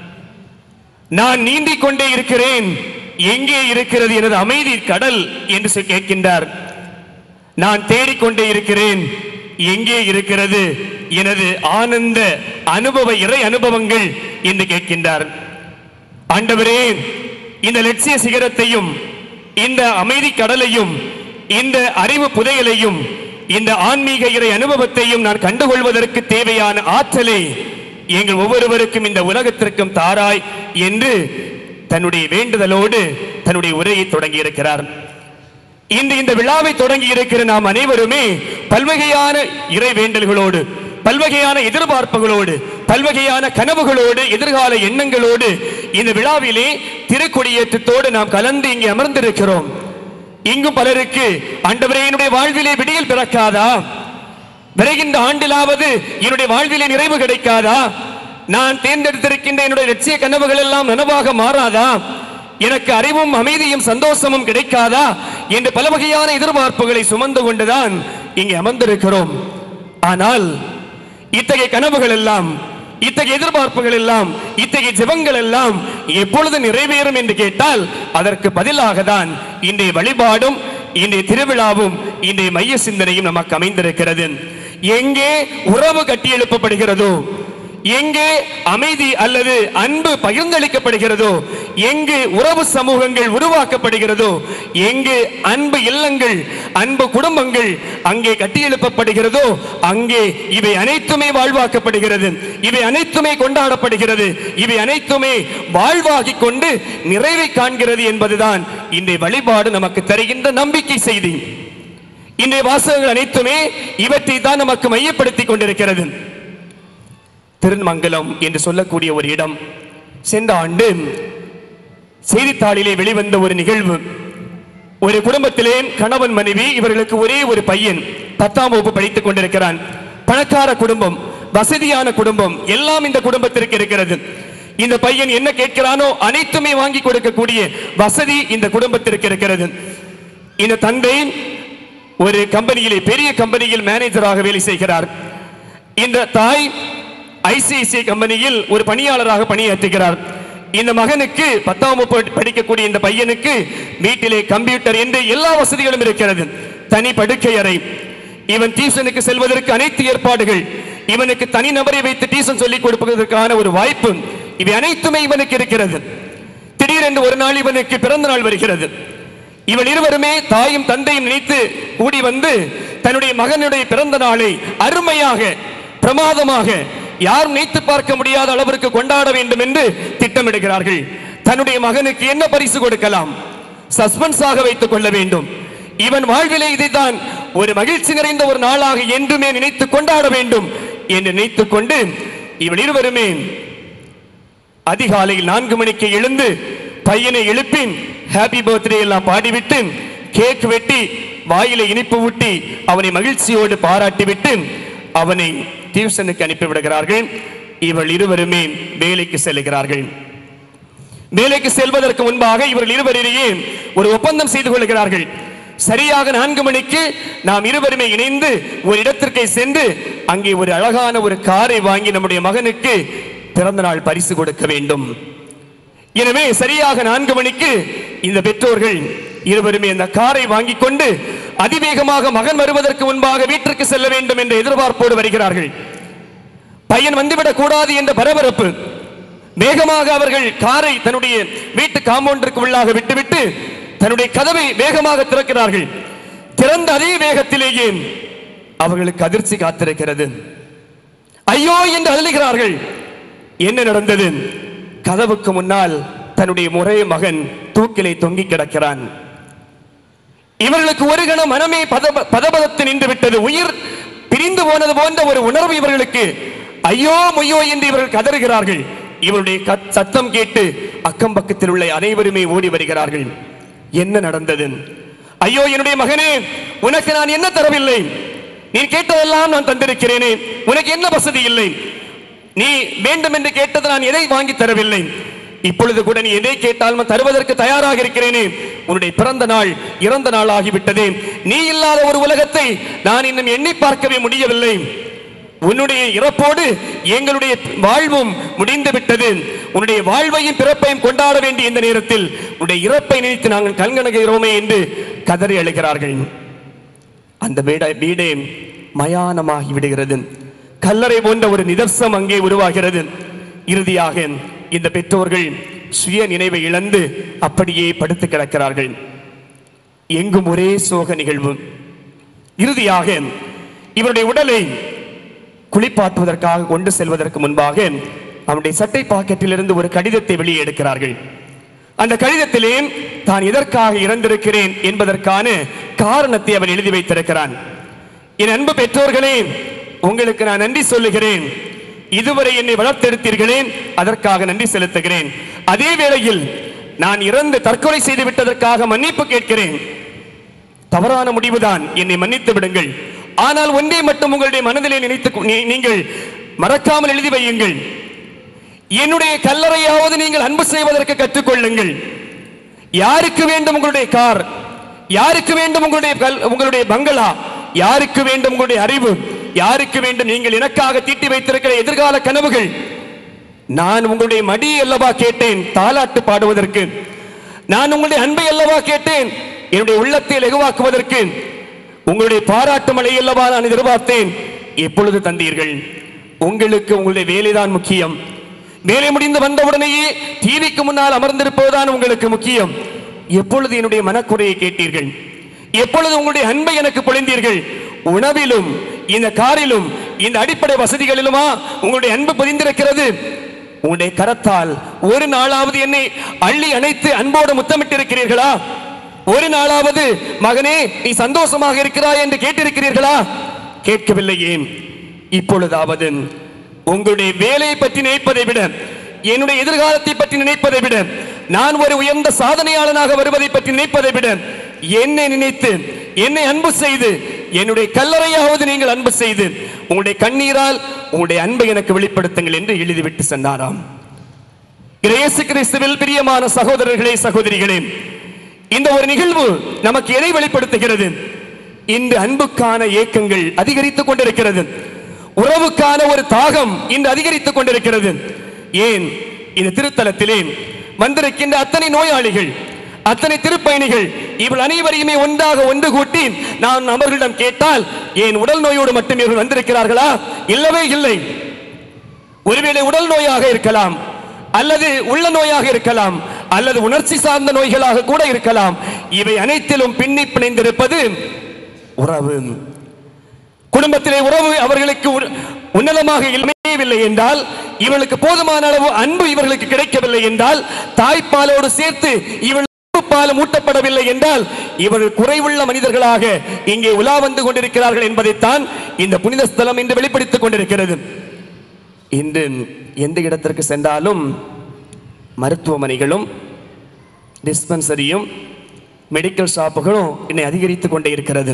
நான் நீந்திக் கொண்டே இருக்கிறேன் எங்கே இருக்கிறது எனது அமைதி கடல் என்று சொ- கேட்கின்றார் நான் தேடிக்கொண்டே இருக்கிறேன் எங்கே இருக்கிறது எனது ஆனந்த அனுபவ இறை அனுபவங்கள் என்று கேட்கின்றார் ஆண்டவரே இந்த லட்சிய சிகரத்தையும் இந்த அமைதி கடலையும் இந்த அறிவு புதையலையும் இந்த ஆன்மீக இறை அனுபவத்தையும் நான் கண்டுகொள்வதற்கு தேவையான ஆற்றலை எங்கள் ஒவ்வொருவருக்கும் இந்த உலகத்திற்கும் தாராய் என்று தன்னுடைய வேண்டுதலோடு தன்னுடைய உரையை தொடங்கி இருக்கிறார் இன்று இந்த விழாவை தொடங்கி இருக்கிற நாம் அனைவருமே பல்வகையான இறை வேண்டல்களோடு பல்வகையான எதிர்பார்ப்புகளோடு பல்வகையான கனவுகளோடு எதிர்கால எண்ணங்களோடு இந்த விழாவிலே திருக்கொடியேற்றத்தோடு நாம் கலந்து இங்கே அமர்ந்திருக்கிறோம் இங்கும் பலருக்கு ஆண்டவரே என்னுடைய வாழ்விலே விடியல் பிறக்காதா விரைகின்ற ஆண்டிலாவது என்னுடைய வாழ்விலே நிறைவு கிடைக்காதா நான் தேர்ந்தெடுத்திருக்கின்ற என்னுடைய லட்சிய கனவுகள் எல்லாம் நனவாக மாறாதா எனக்கு அறிவும் அமைதியும் சந்தோஷமும் கிடைக்காதா என்று பல வகையான எதிர்பார்ப்புகளை சுமந்து கொண்டுதான் இங்கே அமர்ந்திருக்கிறோம் ஆனால் இத்தகைய கனவுகள் எல்லாம் இத்தகைய எதிர்பார்ப்புகள் எல்லாம் இத்தகைய ஜெபங்கள் எல்லாம் எப்பொழுது நிறைவேறும் என்று கேட்டால் அதற்கு பதிலாக தான் இன்றைய வழிபாடும் இன்றைய திருவிழாவும் இன்றைய மைய சிந்தனையும் நமக்கு அமைந்திருக்கிறது எங்கே உறவு கட்டியெழுப்பப்படுகிறதோ எங்கே அமைதி அல்லது அன்பு பகிர்ந்தளிக்கப்படுகிறதோ எங்கு உறவு சமூகங்கள் உருவாக்கப்படுகிறதோ எங்கு அன்பு இல்லங்கள் அன்பு குடும்பங்கள் அங்கே கட்டியெழுப்பப்படுகிறதோ அங்கே இவை அனைத்துமே வாழ்வாக்கப்படுகிறது இவை அனைத்துமே கொண்டாடப்படுகிறது இவை அனைத்துமே வாழ்வாகிக் கொண்டு நிறைவை காண்கிறது என்பதுதான் இன்றைய வழிபாடு நமக்கு தருகின்ற நம்பிக்கை செய்தி இன்றைய வாசகங்கள் அனைத்துமே இவற்றை தான் நமக்கு மையப்படுத்திக் கொண்டிருக்கிறது திருமங்கலம் என்று சொல்லக்கூடிய ஒரு இடம் சென்ற ஆண்டு செய்தித்தாளிலே வெளிவந்த ஒரு நிகழ்வு ஒரு குடும்பத்திலே கணவன் மனைவி இவர்களுக்கு ஒரே ஒரு பையன் பத்தாம் வகுப்பு படித்துக் கொண்டிருக்கிறான் பணக்கார குடும்பம் வசதியான குடும்பம் எல்லாம் இந்த குடும்பத்திற்கு இருக்கிறது இந்த பையன் என்ன கேட்கிறானோ அனைத்துமே வாங்கி கொடுக்கக்கூடிய வசதி இந்த குடும்பத்திற்கு இருக்கிறது இந்த தந்தை ஒரு கம்பெனியிலே பெரிய கம்பெனியில் மேனேஜராக வேலை செய்கிறார் இந்த தாய் ஐசிஐசிஐ கம்பெனியில் ஒரு பணியாளராக பணியாற்றுகிறார் இந்த மகனுக்கு பத்தாம் வகுப்பு படிக்கக்கூடிய இந்த பையனுக்கு வீட்டிலே கம்ப்யூட்டர் என்று எல்லா வசதிகளும் இருக்கிறது தனி படுக்கை அறை இவன் டியூஷனுக்கு செல்வதற்கு அனைத்து ஏற்பாடுகள் இவனுக்கு தனி நபரை வைத்து டியூஷன் சொல்லிக் கொடுப்பதற்கான ஒரு வாய்ப்பு இவை அனைத்துமே இவனுக்கு இருக்கிறது திடீரென்று ஒரு நாள் இவனுக்கு பிறந்த நாள் வருகிறது இவன் இருவருமே தாயும் தந்தையும் நினைத்து கூடி வந்து தன்னுடைய மகனுடைய பிறந்த நாளை அருமையாக பிரமாதமாக யாரும் நினைத்து பார்க்க முடியாத அளவிற்கு கொண்டாட வேண்டும் என்று திட்டமிடுகிறார்கள் தன்னுடைய மகனுக்கு என்ன பரிசு கொடுக்கலாம் சஸ்பென்ஸாக வைத்துக் கொள்ள வேண்டும் இவன் வாழ்விலே இதைத்தான் ஒரு மகிழ்ச்சி நிறைந்த ஒரு நாளாக என்றுமே நினைத்து கொண்டாட வேண்டும் என்று நினைத்துக் கொண்டு இவன் இருவருமே அதிகாலையில் நான்கு மணிக்கு எழுந்து பையனை எழுப்பி ஹாப்பி பர்த்டே எல்லாம் பாடிவிட்டு கேக் வெட்டி வாயிலை இனிப்பு ஊட்டி அவனை மகிழ்ச்சியோடு பாராட்டிவிட்டு அவனை டியூஷனுக்கு அனுப்பி விடுகிறார்கள் இவள் இருவருமே வேலைக்கு செல்லுகிறார்கள் வேலைக்கு செல்வதற்கு முன்பாக இவர்கள் இருவரிலேயே ஒரு ஒப்பந்தம் செய்து கொள்கிறார்கள் சரியாக நான்கு மணிக்கு நாம் இருவருமே இணைந்து ஒரு இடத்திற்கு சென்று அங்கே ஒரு அழகான ஒரு காரை வாங்கி நம்முடைய மகனுக்கு பிறந்த நாள் பரிசு கொடுக்க வேண்டும் எனவே சரியாக நான்கு மணிக்கு இந்த பெற்றோர்கள் இருவருமே அந்த காரை வாங்கி கொண்டு அதிவேகமாக மகன் வருவதற்கு முன்பாக வீட்டிற்கு செல்ல வேண்டும் என்ற எதிர்பார்ப்போடு வருகிறார்கள் பையன் வந்துவிடக் கூடாது என்ற பரபரப்பு வேகமாக அவர்கள் காரை தன்னுடைய வீட்டு காம்பவுண்டிற்கு உள்ளாக விட்டுவிட்டு தன்னுடைய கதவை வேகமாக திறக்கிறார்கள் திறந்த அதே வேகத்திலேயே அவர்களுக்கு அதிர்ச்சி காத்திருக்கிறது ஐயோ என்று அழுகிறார்கள் என்ன நடந்தது கதவுக்கு முன்னால் தன்னுடைய முறை மகன் தூக்கிலே தொங்கி கிடக்கிறான் இவர்களுக்கு ஒரு கணம் மனமே பதப பதபதத்து நின்று விட்டது உயிர் பிரிந்து போனது போன்ற ஒரு உணர்வு இவர்களுக்கு ஐயோ மொய்யோ என்று இவர்கள் கதறுகிறார்கள் இவருடைய கத்- சத்தம் கேட்டு அக்கம் பக்கத்தில் உள்ள அனைவருமே ஓடி வருகிறார்கள் என்ன நடந்தது ஐயோ என்னுடைய மகனே உனக்கு நான் என்ன தரவில்லை நீ கேட்டதெல்லாம் நான் தந்திருக்கிறேனே உனக்கு என்ன வசதி இல்லை நீ வேண்டும் என்று கேட்டது நான் எதை வாங்கி தரவில்லை இப்பொழுது கூட நீ எதை கேட்டாலும் தருவதற்கு தயாராக இருக்கிறேனே உன்னுடைய பிறந்த நாள் இறந்த நாள் ஆகிவிட்டது நீ இல்லாத ஒரு உலகத்தை நான் இன்னும் எண்ணி பார்க்கவே முடியவில்லை உன்னுடைய இறப்போடு எங்களுடைய வாழ்வும் முடிந்து விட்டது உன்னுடைய வாழ்வையும் பிறப்பையும் கொண்டாட வேண்டிய இந்த நேரத்தில் உன்னுடைய இறப்பை நினைத்து நாங்கள் கண்கணகிறோமே என்று கதறி அழுகிறார்கள் அந்த வீட வீடே மயானமாகி விடுகிறது கல்லறை போன்ற ஒரு நிதர்சம் அங்கே உருவாகிறது இறுதியாக இந்த பெற்றோர்கள் சுய நினைவை இழந்து அப்படியே படுத்து கிடக்கிறார்கள் எங்கும் ஒரே சோக நிகழ்வு இறுதியாக இவருடைய உடலை குளிப்பாட்டுவதற்காக கொண்டு செல்வதற்கு முன்பாக அவனுடைய சட்டை பாக்கெட்டிலிருந்து ஒரு கடிதத்தை வெளியே எடுக்கிறார்கள் அந்த கடிதத்திலே தான் எதற்காக இறந்திருக்கிறேன் என்பதற்கான காரணத்தை அவன் எழுதி வைத்திருக்கிறான் என் அன்பு பெற்றோர்களே உங்களுக்கு நான் நன்றி சொல்லுகிறேன் இதுவரை என்னை வளர்த்தெடுத்தீர்களே அதற்காக நன்றி செலுத்துகிறேன் அதே வேளையில் நான் இறந்து தற்கொலை செய்து விட்டதற்காக மன்னிப்பு கேட்கிறேன் தவறான முடிவுதான் என்னை மன்னித்து விடுங்கள் ஆனால் ஒன்றே மட்டும் உங்களுடைய மனதிலே நினைத்து நீ- நீங்கள் மறக்காமல் எழுதி வையுங்கள் என்னுடைய கல்லறையாவது நீங்கள் அன்பு செய்வதற்கு கற்றுக்கொள்ளுங்கள் யாருக்கு வேண்டும் உங்களுடைய கார் யாருக்கு வேண்டும் உங்களுடைய கல்- உங்களுடைய பங்களா யாருக்கு வேண்டும் உங்களுடைய அறிவு யாருக்கு வேண்டும் நீங்கள் எனக்காக தீட்டி வைத்திருக்கிற எதிர்கால கனவுகள் நான் உங்களுடைய மடி அல்லவா கேட்டேன் தாலாட்டு பாடுவதற்கு நான் உங்களுடைய அன்பை அல்லவா கேட்டேன் என்னுடைய உள்ளத்தை லகுவாக்குவதற்கு உங்களுடைய பாராட்டு மழை அல்லவா நான் எதிர்பார்த்தேன் எப்பொழுது தந்தீர்கள் உங்களுக்கு உங்களுடைய வேலைதான் முக்கியம் வேலை முடிந்து வந்தவுடனேயே டிவிக்கு முன்னால் அமர்ந்திருப்பதுதான் உங்களுக்கு முக்கியம் எப்பொழுது என்னுடைய மனக்குறையை கேட்டீர்கள் எப்பொழுது உங்களுடைய அன்பை எனக்கு பொழிந்தீர்கள் உணவிலும் இந்த காரிலும் இந்த அடிப்படை வசதிகளிலுமா உங்களுடைய அன்பு பதிந்திருக்கிறது உங்களுடைய கரத்தால் ஒரு நாளாவது என்னை அள்ளி அணைத்து அன்போடு முத்தமிட்டிருக்கிறீர்களா ஒரு நாளாவது மகனே நீ சந்தோஷமாக இருக்கிறாய் என்று கேட்டிருக்கிறீர்களா கேட்கவில்லையே இப்பொழுதாவது உங்களுடைய வேலையை பற்றி நினைப்பதை விட என்னுடைய எதிர்காலத்தை பற்றி நினைப்பதை விட நான் ஒரு உயர்ந்த சாதனையாளனாக வருவதை பற்றி நினைப்பதை விட என்னை நினைத்து என்னை அன்பு செய்து என்னுடைய கல்லறையாவது நீங்கள் அன்பு செய்து உங்களுடைய கண்ணீரால் உங்களுடைய அன்பை எனக்கு வெளிப்படுத்துங்கள் என்று எழுதிவிட்டு சென்றாராம் இயேசு கிறிஸ்துவில் பிரியமான சகோதரர்களே சகோதரிகளே இந்த ஒரு நிகழ்வு நமக்கு எதை வெளிப்படுத்துகிறது இந்த அன்புக்கான ஏக்கங்கள் அதிகரித்துக் கொண்டிருக்கிறது உறவுக்கான ஒரு தாகம் இன்று அதிகரித்துக் கொண்டிருக்கிறது ஏன் இந்த திருத்தலத்திலே வந்திருக்கின்ற அத்தனை நோயாளிகள் அத்தனை திருப்பயணிகள் இவள் அனைவரையுமே ஒன்றாக ஒன்று கூட்டி நான் அவர்களிடம் கேட்டால் ஏன் உடல் நோயோடு மட்டும் இவர்கள் வந்திருக்கிறார்களா இல்லவே இல்லை ஒருவேளை உடல் நோயாக இருக்கலாம் அல்லது உள்ள நோயாக இருக்கலாம் அல்லது உணர்ச்சி சார்ந்த நோய்களாக கூட இருக்கலாம் இவை அனைத்திலும் பின்னி பிணைந்திருப்பது உறவு குடும்பத்திலே உறவு அவர்களுக்கு உ- உன்னதமாக அமையவில்லை என்றால் இவர்களுக்கு போதுமான அளவு அன்பு இவர்களுக்கு கிடைக்கவில்லை என்றால் தாய்ப்பாலோடு சேர்த்து இவள் பாலும் ஊட்டப்படவில்லை என்றால் இவர்கள் குறைவுள்ள மனிதர்களாக இங்கே உலா வந்து கொண்டிருக்கிறார்கள் என்பதைத்தான் இந்த புனித ஸ்தலம் இன்று வெளிப்படுத்திக் கொண்டிருக்கிறது இன்று எந்த இடத்திற்கு சென்றாலும் மருத்துவமனைகளும் டிஸ்பென்சரியும் மெடிக்கல் ஷாப்புகளும் இன்னை அதிகரித்துக் கொண்டே இருக்கிறது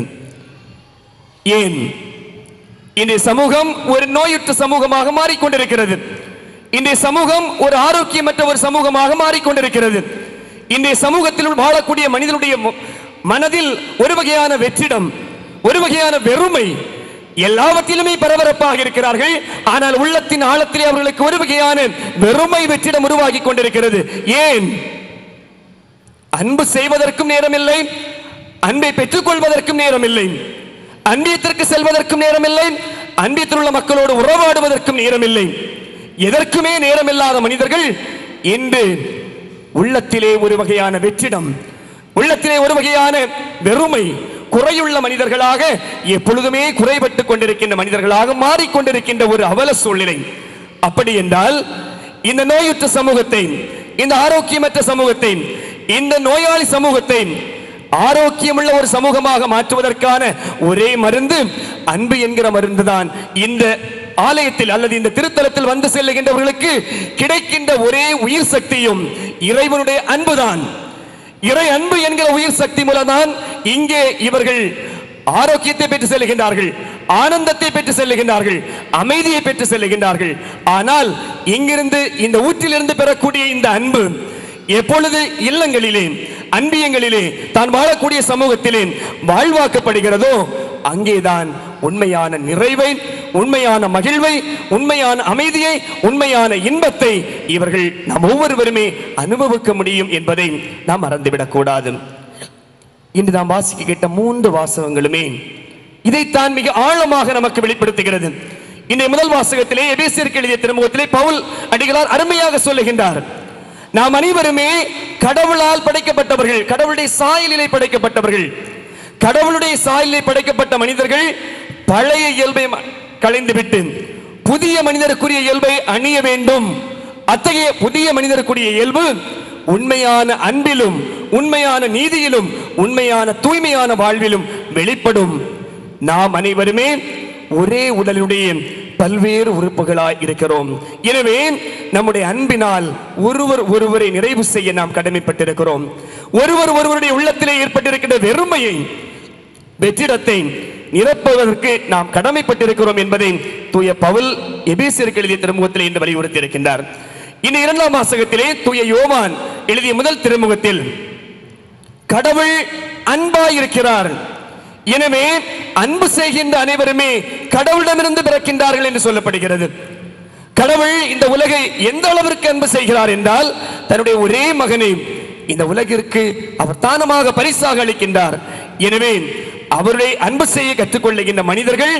ஏன் இன்றைய சமூகம் ஒரு நோயுற்ற சமூகமாக மாறிக்கொண்டிருக்கிறது இன்றைய சமூகம் ஒரு ஆரோக்கியமற்ற ஒரு சமூகமாக மாறிக்கொண்டிருக்கிறது இன்றைய சமூகத்தில் வாழக்கூடிய மனிதனுடைய மு- மனதில் ஒரு வகையான வெற்றிடம் ஒரு வகையான வெறுமை எல்லாவற்றிலுமே பரபரப்பாக இருக்கிறார்கள் ஆனால் உள்ளத்தின் ஆழத்திலே அவர்களுக்கு ஒரு வகையான வெறுமை வெற்றிடம் உருவாகி கொண்டிருக்கிறது ஏன் அன்பு செய்வதற்கும் நேரமில்லை அன்பை பெற்றுக்கொள்வதற்கும் நேரமில்லை அன்பியத்திற்கு செல்வதற்கும் நேரமில்லை அன்பியத்தில் உள்ள மக்களோடு உறவாடுவதற்கும் நேரமில்லை எதற்குமே நேரமில்லாத மனிதர்கள் இன்று உள்ளத்திலே ஒரு வகையான வெற்றிடம் உள்ளத்திலே ஒரு வகையான வெறுமை குறையுள்ள மனிதர்களாக எப்பொழுதுமே குறைபட்டுக் கொண்டிருக்கின்ற மனிதர்களாக மாறிக்கொண்டிருக்கின்ற ஒரு அவல சூழ்நிலை அப்படி என்றால் இந்த நோயுற்ற சமூகத்தை இந்த ஆரோக்கியமற்ற சமூகத்தை இந்த நோயாளி சமூகத்தை ஆரோக்கியமுள்ள ஒரு சமூகமாக மாற்றுவதற்கான ஒரே மருந்து அன்பு என்கிற மருந்துதான் இந்த ஆலயத்தில் அல்லது இந்த திருத்தலத்தில் வந்து செல்லுகின்றவர்களுக்கு கிடைக்கின்ற ஒரே உயிர் சக்தியும் இறைவனுடைய அன்புதான் இறை அன்பு என்கிற உயிர் சக்தி மூலம்தான் இங்கே இவர்கள் ஆரோக்கியத்தை பெற்று செல்லுகின்றார்கள் ஆனந்தத்தை பெற்று செல்லுகின்றார்கள் அமைதியை பெற்று செல்லுகின்றார்கள் ஆனால் இங்கிருந்து இந்த ஊற்றிலிருந்து பெறக்கூடிய இந்த அன்பு எப்பொழுது இல்லங்களிலே அன்பியங்களிலே தான் வாழக்கூடிய சமூகத்திலே வாழ்வாக்கப்படுகிறதோ அங்கேதான் உண்மையான நிறைவை உண்மையான மகிழ்வை உண்மையான அமைதியை உண்மையான இன்பத்தை இவர்கள் நாம் ஒவ்வொருவருமே அனுபவிக்க முடியும் என்பதை நாம் மறந்துவிடக் கூடாது இன்று நாம் வாசிக்க கேட்ட மூன்று வாசகங்களுமே இதைத்தான் மிக ஆழமாக நமக்கு வெளிப்படுத்துகிறது இன்றைய முதல் வாசகத்திலே எபேசியருக்கு எழுதிய திருமுகத்திலே பவுல் அடிகளார் அருமையாக சொல்லுகின்றார் நாம் அனைவருமே கடவுளால் படைக்கப்பட்டவர்கள் கடவுளுடைய சாயலிலே படைக்கப்பட்டவர்கள் கடவுளுடைய சாயலிலே படைக்கப்பட்ட மனிதர்கள் பழைய இயல்பை ம- களைந்துவிட்டு புதிய மனிதருக்குரிய இயல்பை அணிய வேண்டும் அத்தகைய புதிய மனிதருக்குரிய இயல்பு உண்மையான அன்பிலும் உண்மையான நீதியிலும் உண்மையான தூய்மையான வாழ்விலும் வெளிப்படும் நாம் அனைவருமே ஒரே உடலுடைய பல்வேறு உறுப்புகளாய் இருக்கிறோம் எனவே நம்முடைய அன்பினால் ஒருவர் ஒருவரை நிறைவு செய்ய நாம் கடமைப்பட்டிருக்கிறோம் ஒருவர் ஒருவருடைய உள்ளத்திலே ஏற்பட்டிருக்கின்ற வெறுமையை வெற்றிடத்தை நிரப்புவதற்கு நாம் கடமைப்பட்டிருக்கிறோம் என்பதை தூய பவுல் எபேசியருக்கு எழுதிய திருமுகத்தில் இன்று வலியுறுத்தி இருக்கின்றார் இந்த இரண்டாம் வாசகத்திலே தூய யோவான் எழுதிய முதல் திருமுகத்தில் கடவுள் அன்பாயிருக்கிறார் எனவே அன்பு செய்கின்ற அனைவருமே கடவுளிடமிருந்து பிறக்கின்றார்கள் என்று சொல்லப்படுகிறது கடவுள் இந்த உலகை எந்த அளவிற்கு அன்பு செய்கிறார் என்றால் தன்னுடைய ஒரே மகனை இந்த உலகிற்கு அவர் தானமாக பரிசாக அளிக்கின்றார் எனவே அவருடைய அன்பு செய்ய கற்றுக்கொள்ளுகின்ற மனிதர்கள்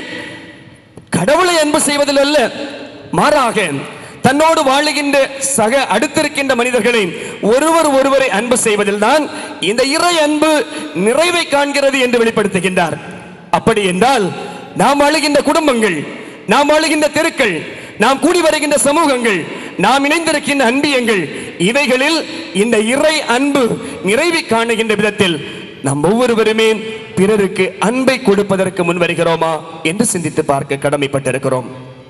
கடவுளை அன்பு செய்வதில் அல்ல மாறாக தன்னோடு வாழுகின்ற சக அடுத்திருக்கின்ற மனிதர்களை ஒருவர் ஒருவரை அன்பு செய்வதில் தான் இந்த இறை அன்பு நிறைவை காண்கிறது என்று வெளிப்படுத்துகின்றார் அப்படி என்றால் நாம் வாழுகின்ற குடும்பங்கள் நாம் வாழுகின்ற தெருக்கள் நாம் கூடி வருகின்ற சமூகங்கள் நாம் இணைந்திருக்கின்ற அன்பியங்கள் இவைகளில் இந்த இறை அன்பு நிறைவை காணுகின்ற விதத்தில் நாம் ஒவ்வொருவருமே பிறருக்கு அன்பை கொடுப்பதற்கு முன் வருகிறோமா என்று சிந்தித்து பார்க்க கடமைப்பட்டிருக்கிறோம்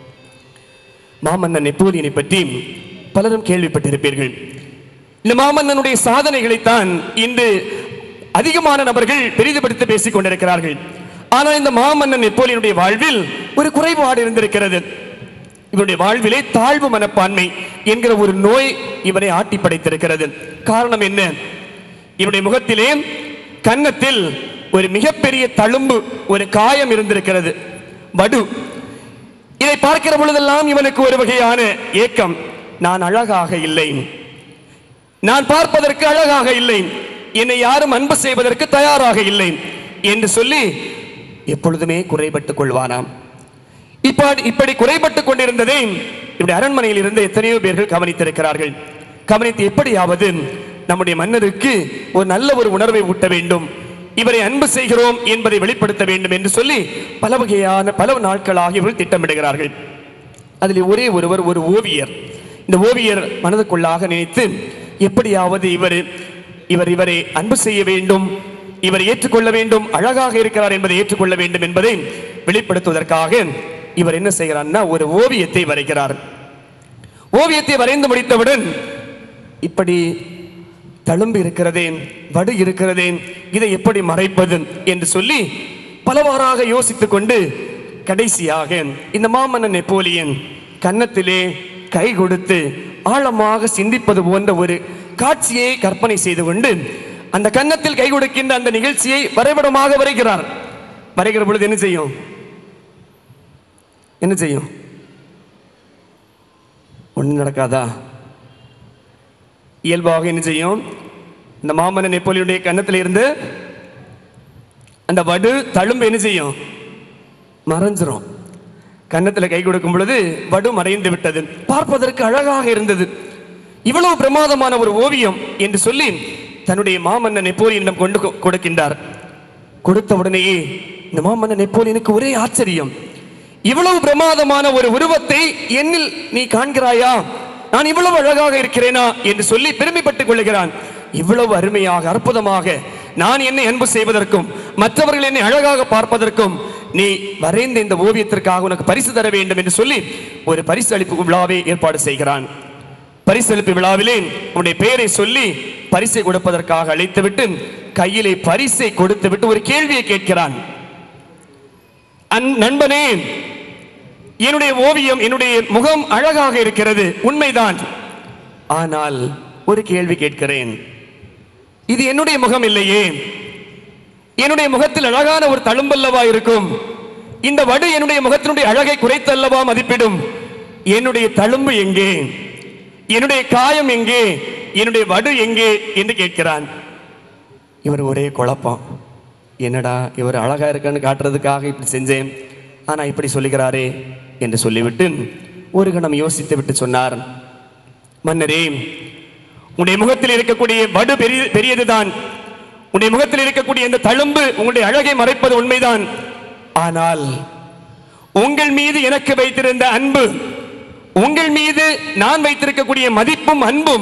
மாமன்னன் நெப்போலியனை பற்றி பலரும் கேள்விப்பட்டிருப்பீர்கள் இந்த மாமன்னனுடைய சாதனைகளைத்தான் இன்று அதிகமான நபர்கள் பெரிதுபடுத்தி பேசிக் கொண்டிருக்கிறார்கள் ஆனால் இந்த மாமன்னன் நெப்போலியனுடைய வாழ்வில் ஒரு குறைபாடு இருந்திருக்கிறது இவருடைய வாழ்விலே தாழ்வு மனப்பான்மை என்கிற ஒரு நோய் இவரை ஆட்டி படைத்திருக்கிறது காரணம் என்ன இவருடைய முகத்திலே கன்னத்தில் ஒரு மிகப்பெரிய தழும்பு ஒரு காயம் இருந்திருக்கிறது வடு இதை பார்க்கிற பொழுதெல்லாம் இவனுக்கு ஒரு வகையான ஏக்கம் நான் அழகாக இல்லை நான் பார்ப்பதற்கு அழகாக இல்லை என்னை யாரும் அன்பு செய்வதற்கு தயாராக இல்லை என்று சொல்லி எப்பொழுதுமே குறைபட்டுக் கொள்வானாம் இப்படி இப்படி குறைபட்டுக் கொண்டிருந்ததை இப்படி அரண்மனையில் இருந்து எத்தனையோ பேர்கள் கவனித்திருக்கிறார்கள் கவனித்து எப்படியாவது நம்முடைய மன்னருக்கு ஒரு நல்ல ஒரு உணர்வை ஊட்ட வேண்டும் இவரை அன்பு செய்கிறோம் என்பதை வெளிப்படுத்த வேண்டும் என்று சொல்லி பல வகையான பல நாட்களாக இவர்கள் திட்டமிடுகிறார்கள் அதில் ஒரே ஒருவர் ஒரு ஓவியர் இந்த ஓவியர் மனதுக்குள்ளாக நினைத்து எப்படியாவது இவர் இவர் இவரை அன்பு செய்ய வேண்டும் இவர் ஏற்றுக்கொள்ள வேண்டும் அழகாக இருக்கிறார் என்பதை ஏற்றுக்கொள்ள வேண்டும் என்பதை வெளிப்படுத்துவதற்காக இவர் என்ன செய்கிறார்னா ஒரு ஓவியத்தை வரைகிறார் ஓவியத்தை வரைந்து முடித்தவுடன் இப்படி தழும்பு இருக்கிறதே வடு இருக்கிறதே இதை எப்படி மறைப்பது என்று சொல்லி பலவாறாக யோசித்துக் கொண்டு கடைசியாக இந்த மாமன்னன் நெப்போலியன் கன்னத்திலே கை கொடுத்து ஆழமாக சிந்திப்பது போன்ற ஒரு காட்சியை கற்பனை செய்து கொண்டு அந்த கன்னத்தில் கை கொடுக்கின்ற அந்த நிகழ்ச்சியை வரைபடமாக வரைகிறார் வரைகிற பொழுது என்ன செய்யும் என்ன செய்யும் ஒன்றும் நடக்காதா இயல்பாக என்ன செய்யும் இந்த மாமன்ன நெப்போலியனுடைய கன்னத்தில் இருந்து அந்த வடு தழும்பு என்ன செய்யும் மறைஞ்சிரும் கன்னத்தில் கை கொடுக்கும் பொழுது வடு மறைந்து விட்டது பார்ப்பதற்கு அழகாக இருந்தது இவ்வளவு பிரமாதமான ஒரு ஓவியம் என்று சொல்லி தன்னுடைய மாமன்ன நெப்போலியனிடம் கொண்டு கொ- கொடுக்கின்றார் கொடுத்த உடனேயே இந்த மாமன்ன நெப்போலியனுக்கு ஒரே ஆச்சரியம் இவ்வளவு பிரமாதமான ஒரு உருவத்தை என்னில் நீ காண்கிறாயா நான் இவ்வளவு அழகாக இருக்கிறேனா என்று சொல்லி பெருமைப்பட்டுக் கொள்கிறான் இவ்வளவு அருமையாக அற்புதமாக நான் என்னை அன்பு செய்வதற்கும் மற்றவர்கள் என்னை அழகாக பார்ப்பதற்கும் நீ வரைந்த இந்த ஓவியத்திற்காக உனக்கு பரிசு தர வேண்டும் என்று சொல்லி ஒரு பரிசு அளிப்பு விழாவை ஏற்பாடு செய்கிறான் பரிசளிப்பு விழாவிலே உன்னுடைய பெயரை சொல்லி பரிசை கொடுப்பதற்காக அழைத்துவிட்டு கையிலே பரிசை கொடுத்துவிட்டு ஒரு கேள்வியை கேட்கிறான் அன் நண்பனே என்னுடைய ஓவியம் என்னுடைய முகம் அழகாக இருக்கிறது உண்மைதான் ஆனால் ஒரு கேள்வி கேட்கிறேன் இது என்னுடைய முகம் இல்லையே என்னுடைய முகத்தில் அழகான ஒரு தழும்பல்லவா இருக்கும் இந்த வடு என்னுடைய முகத்தினுடைய அழகை குறைத்தல்லவா மதிப்பிடும் என்னுடைய தழும்பு எங்கே என்னுடைய காயம் எங்கே என்னுடைய வடு எங்கே என்று கேட்கிறான் இவர் ஒரே குழப்பம் என்னடா இவர் அழகா இருக்கான்னு காட்டுறதுக்காக இப்படி செஞ்சேன் ஆனா இப்படி சொல்லுகிறாரே என்று சொல்லிவிட்டு ஒரு கணம் யோசித்து விட்டு சொன்னார் மன்னரே உன்னுடைய முகத்தில் இருக்கக்கூடிய வடு பெரிய பெரியதுதான் உன்னுடைய முகத்தில் இருக்கக்கூடிய இந்த தழும்பு உங்களுடைய அழகை மறைப்பது உண்மைதான் ஆனால் உங்கள் மீது எனக்கு வைத்திருந்த அன்பு உங்கள் மீது நான் வைத்திருக்கக்கூடிய மதிப்பும் அன்பும்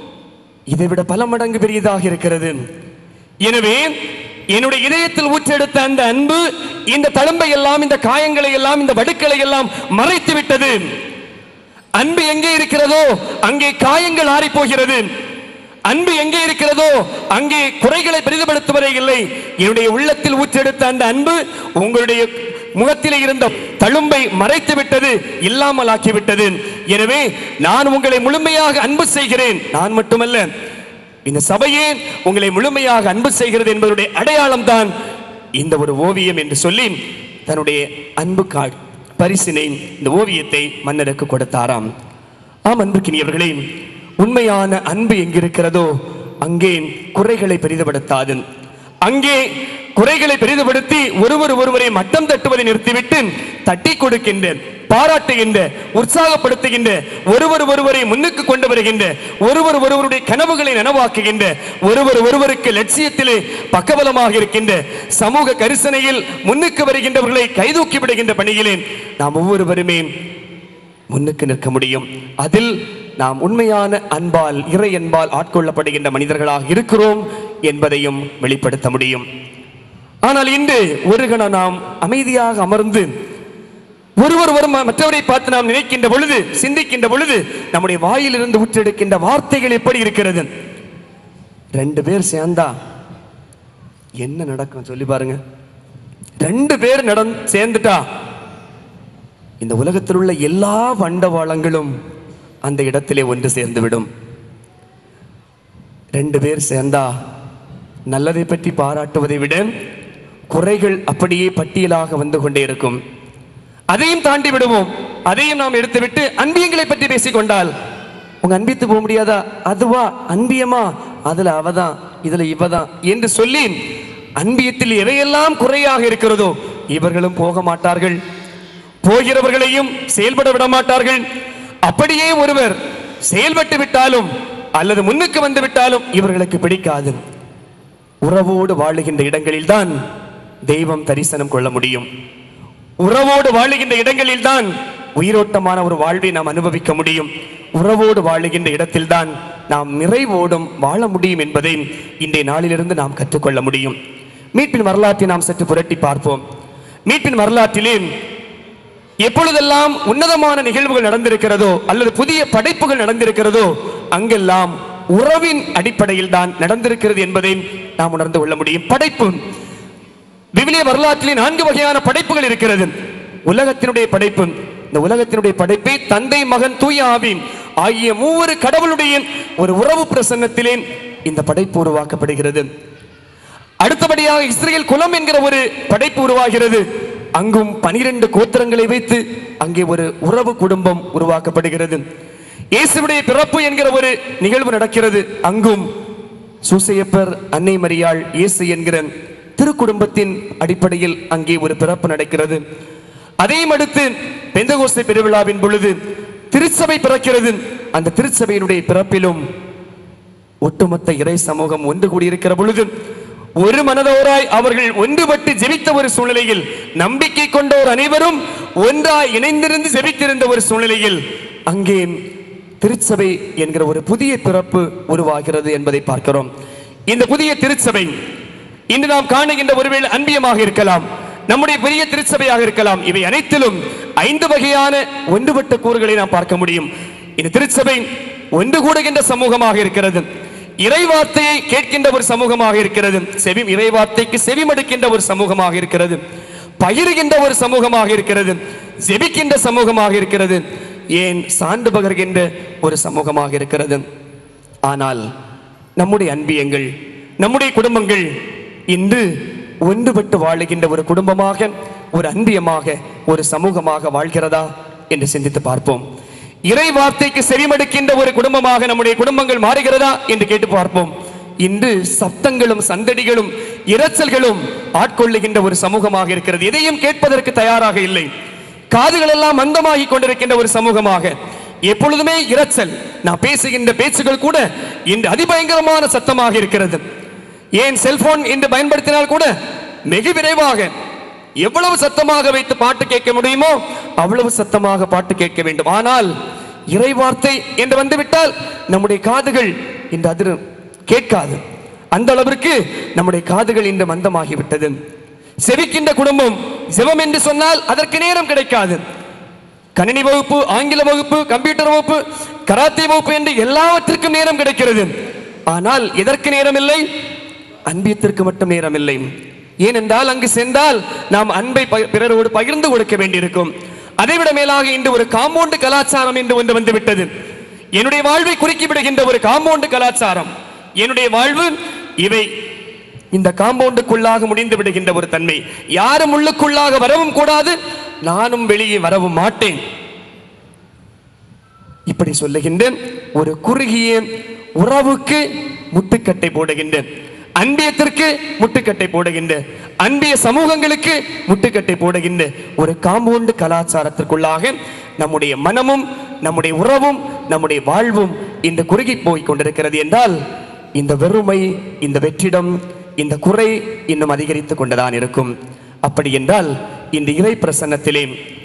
இதை விட பல மடங்கு பெரியதாக இருக்கிறது எனவே என்னுடைய இதயத்தில் ஊற்றெடுத்த அந்த அன்பு இந்த தழும்பை எல்லாம் இந்த காயங்களை எல்லாம் இந்த வடுக்களை எல்லாம் மறைத்து விட்டது அன்பு எங்கே இருக்கிறதோ அங்கே காயங்கள் ஆறி போகிறது அன்பு எங்கே இருக்கிறதோ அங்கே குறைகளை பெரிதுபடுத்துவதே இல்லை என்னுடைய உள்ளத்தில் ஊற்றெடுத்த அந்த அன்பு உங்களுடைய முகத்திலே இருந்த தழும்பை மறைத்து விட்டது இல்லாமல் ஆக்கிவிட்டது எனவே நான் உங்களை முழுமையாக அன்பு செய்கிறேன் நான் மட்டுமல்ல இந்த சபையே உங்களை முழுமையாக அன்பு செய்கிறது என்பதுடைய அடையாளம் தான் இந்த ஒரு ஓவியம் என்று சொல்லி தன்னுடைய அன்பு கா பரிசினை இந்த ஓவியத்தை மன்னருக்கு கொடுத்தாராம் ஆம் அன்புக்கினியவர்களே உண்மையான அன்பு எங்கிருக்கிறதோ அங்கே குறைகளை பெரிதுபடுத்தாது அங்கே குறைகளை பெரிதுபடுத்தி ஒருவர் ஒருவரை மட்டம் தட்டுவதை நிறுத்திவிட்டு தட்டி கொடுக்கின்ற பாராட்டுகின்ற உற்சாகப்படுத்துகின்ற ஒருவர் ஒருவரை முன்னுக்கு கொண்டு வருகின்ற ஒருவர் ஒருவருடைய கனவுகளை நனவாக்குகின்ற ஒருவர் ஒருவருக்கு லட்சியத்திலே பக்கபலமாக இருக்கின்ற சமூக கரிசனையில் முன்னுக்கு வருகின்றவர்களை கைதூக்கி விடுகின்ற பணியிலே நாம் ஒவ்வொருவருமே முன்னுக்கு நிற்க முடியும் அதில் நாம் உண்மையான அன்பால் இறை அன்பால் ஆட்கொள்ளப்படுகின்ற மனிதர்களாக இருக்கிறோம் என்பதையும் வெளிப்படுத்த முடியும் ஆனால் இன்று ஒரு கணம் நாம் அமைதியாக அமர்ந்து ஒருவர் ஒரு மற்றவரை பார்த்து நாம் நினைக்கின்ற பொழுது சிந்திக்கின்ற பொழுது நம்முடைய வாயிலிருந்து ஊற்றெடுக்கின்ற வார்த்தைகள் எப்படி இருக்கிறது ரெண்டு பேர் சேர்ந்தா என்ன நடக்கும் சொல்லி பாருங்க ரெண்டு பேர் நடன் சேர்ந்துட்டா இந்த உலகத்தில் உள்ள எல்லா வண்டவாளங்களும் அந்த இடத்திலே ஒன்று சேர்ந்துவிடும் ரெண்டு பேர் சேர்ந்தா நல்லதை பற்றி பாராட்டுவதை விட குறைகள் அப்படியே பட்டியலாக வந்து கொண்டே இருக்கும் அதையும் தாண்டி விடுவோம் அதையும் நாம் எடுத்துவிட்டு அன்பியங்களை பற்றி பேசிக்கொண்டால் உங்க அன்பித்து போக முடியாதா அதுவா அன்பியமா அதுல அவதான் இதுல இவதான் என்று சொல்லி அன்பியத்தில் எவையெல்லாம் குறையாக இருக்கிறதோ இவர்களும் போக மாட்டார்கள் போகிறவர்களையும் செயல்பட விட மாட்டார்கள் அப்படியே ஒருவர் செயல்பட்டு விட்டாலும் அல்லது முன்னுக்கு வந்து விட்டாலும் இவர்களுக்கு பிடிக்காது உறவோடு வாழுகின்ற இடங்களில்தான் தெய்வம் தரிசனம் கொள்ள முடியும் உறவோடு வாழுகின்ற இடங்களில்தான் உயிரோட்டமான ஒரு வாழ்வை நாம் அனுபவிக்க முடியும் உறவோடு வாழுகின்ற இடத்தில்தான் நாம் நிறைவோடும் வாழ முடியும் என்பதை இன்றைய நாளிலிருந்து நாம் கற்றுக்கொள்ள முடியும் மீட்பின் வரலாற்றை நாம் சற்று புரட்டி பார்ப்போம் மீட்பின் வரலாற்றிலே எப்பொழுதெல்லாம் உன்னதமான நிகழ்வுகள் நடந்திருக்கிறதோ அல்லது புதிய படைப்புகள் நடந்திருக்கிறதோ அங்கெல்லாம் உறவின் அடிப்படையில் தான் நடந்திருக்கிறது என்பதை நாம் உணர்ந்து கொள்ள முடியும் படைப்பு விவிலிய வரலாற்றிலே நான்கு வகையான படைப்புகள் இருக்கிறது உலகத்தினுடைய படைப்பு இந்த உலகத்தினுடைய படைப்பை தந்தை மகன் தூய ஆவி ஆகிய மூவரு கடவுளுடைய ஒரு உறவு பிரசன்னத்திலே இந்த படைப்பு உருவாக்கப்படுகிறது அடுத்தபடியாக இஸ்ரேல் குலம் என்கிற ஒரு படைப்பு உருவாகிறது அங்கும் பனிரெண்டு கோத்திரங்களை வைத்து அங்கே ஒரு உறவு குடும்பம் உருவாக்கப்படுகிறது இயேசுவுடைய பிறப்பு என்கிற ஒரு நிகழ்வு நடக்கிறது அங்கும் சூசையப்பர் அன்னை மரியாள் இயேசு என்கிற திருக்குடும்பத்தின் அடிப்படையில் அங்கே ஒரு பிறப்பு நடக்கிறது அதையும் அடுத்து பெந்தகோஸ்தை பெருவிழாவின் பொழுது திருச்சபை பிறக்கிறது அந்த திருச்சபையினுடைய பிறப்பிலும் ஒட்டுமொத்த இறை சமூகம் ஒன்று கூடியிருக்கிற பொழுது ஒரு மனதோராய் அவர்கள் ஒன்றுபட்டு ஜெபித்த ஒரு சூழ்நிலையில் நம்பிக்கை கொண்டோர் அனைவரும் ஒன்றாய் இணைந்திருந்து ஜெபித்திருந்த ஒரு சூழ்நிலையில் அங்கே திருச்சபை என்கிற ஒரு புதிய பிறப்பு உருவாகிறது என்பதை பார்க்கிறோம் இந்த புதிய திருச்சபை இன்று நாம் காணுகின்ற ஒருவேளை அன்பியமாக இருக்கலாம் நம்முடைய பெரிய திருச்சபையாக இருக்கலாம் இவை அனைத்திலும் ஐந்து வகையான ஒன்றுபட்ட கூறுகளை நாம் பார்க்க முடியும் இந்த திருச்சபை ஒன்று கூடுகின்ற சமூகமாக இருக்கிறது இறைவார்த்தையை கேட்கின்ற ஒரு சமூகமாக இருக்கிறது செவி இறைவார்த்தைக்கு செவிமடுக்கின்ற ஒரு சமூகமாக இருக்கிறது பகிர்கின்ற ஒரு சமூகமாக இருக்கிறது ஜெபிக்கின்ற சமூகமாக இருக்கிறது ஏன் சான்று பகர்கின்ற ஒரு சமூகமாக இருக்கிறது ஆனால் நம்முடைய அன்பியங்கள் நம்முடைய குடும்பங்கள் இன்று ஒன்றுபட்டு வாழுகின்ற ஒரு குடும்பமாக ஒரு அன்பியமாக ஒரு சமூகமாக வாழ்கிறதா என்று சிந்தித்து பார்ப்போம் இறை வார்த்தைக்கு செவிமடுக்கின்ற ஒரு குடும்பமாக நம்முடைய குடும்பங்கள் மாறுகிறதா என்று கேட்டு பார்ப்போம் இன்று சப்தங்களும் சந்தடிகளும் இரைச்சல்களும் ஆட்கொள்ளுகின்ற ஒரு சமூகமாக இருக்கிறது எதையும் கேட்பதற்கு தயாராக இல்லை காதுகள் எல்லாம் மந்தமாகி கொண்டிருக்கின்ற ஒரு சமூகமாக எப்பொழுதுமே இரைச்சல் நான் பேசுகின்ற பேச்சுகள் கூட இன்று அதிபயங்கரமான சத்தமாக இருக்கிறது ஏன் செல்போன் என்று பயன்படுத்தினால் கூட வெகு விரைவாக எவ்வளவு சத்தமாக வைத்து பாட்டு கேட்க முடியுமோ அவ்வளவு சத்தமாக பாட்டு கேட்க வேண்டும் ஆனால் இறைவார்த்தை என்று வந்துவிட்டால் நம்முடைய காதுகள் இன்று அதிர் கேட்காது அந்த அளவிற்கு நம்முடைய காதுகள் இன்று மந்தமாகிவிட்டது செவிக்கின்ற குடும்பம் ஜெபம் என்று சொன்னால் அதற்கு நேரம் கிடைக்காது கணினி வகுப்பு ஆங்கில வகுப்பு கம்ப்யூட்டர் வகுப்பு கராத்தே வகுப்பு என்று எல்லாவற்றிற்கும் நேரம் கிடைக்கிறது ஆனால் எதற்கு நேரம் இல்லை அன்பியத்திற்கு மட்டும் நேரம் இல்லை ஏனென்றால் அங்கு சென்றால் நாம் அன்பை ப- பிறரோடு பகிர்ந்து கொடுக்க வேண்டியிருக்கும் அதைவிட மேலாக இன்று ஒரு காம்பவுண்டு கலாச்சாரம் என்று ஒன்று வந்துவிட்டது என்னுடைய வாழ்வை குறுக்கி விடுகின்ற ஒரு காம்பவுண்டு கலாச்சாரம் என்னுடைய வாழ்வு இவை இந்த காம்பவுண்டுக்குள்ளாக முடிந்து விடுகின்ற ஒரு தன்மை யாரும் உள்ளுக்குள்ளாக வரவும் கூடாது நானும் வெளியே வரவும் மாட்டேன் இப்படி சொல்லுகின்ற ஒரு குறுகிய உறவுக்கு முட்டுக்கட்டை போடுகின்ற அன்பியத்திற்கு முட்டுக்கட்டை போடுகின்ற அன்பிய சமூகங்களுக்கு முட்டுக்கட்டை போடுகின்ற ஒரு காம்பவுண்டு கலாச்சாரத்திற்குள்ளாக நம்முடைய மனமும் நம்முடைய உறவும் நம்முடைய வாழ்வும் இந்த குறுகி போய் கொண்டிருக்கிறது என்றால் இந்த வெறுமை இந்த வெற்றிடம் இந்த குறை இன்னும் அதிகரித்துக் கொண்டுதான் இருக்கும் அப்படி என்றால் இந்த இறை பிரசன்னத்திலே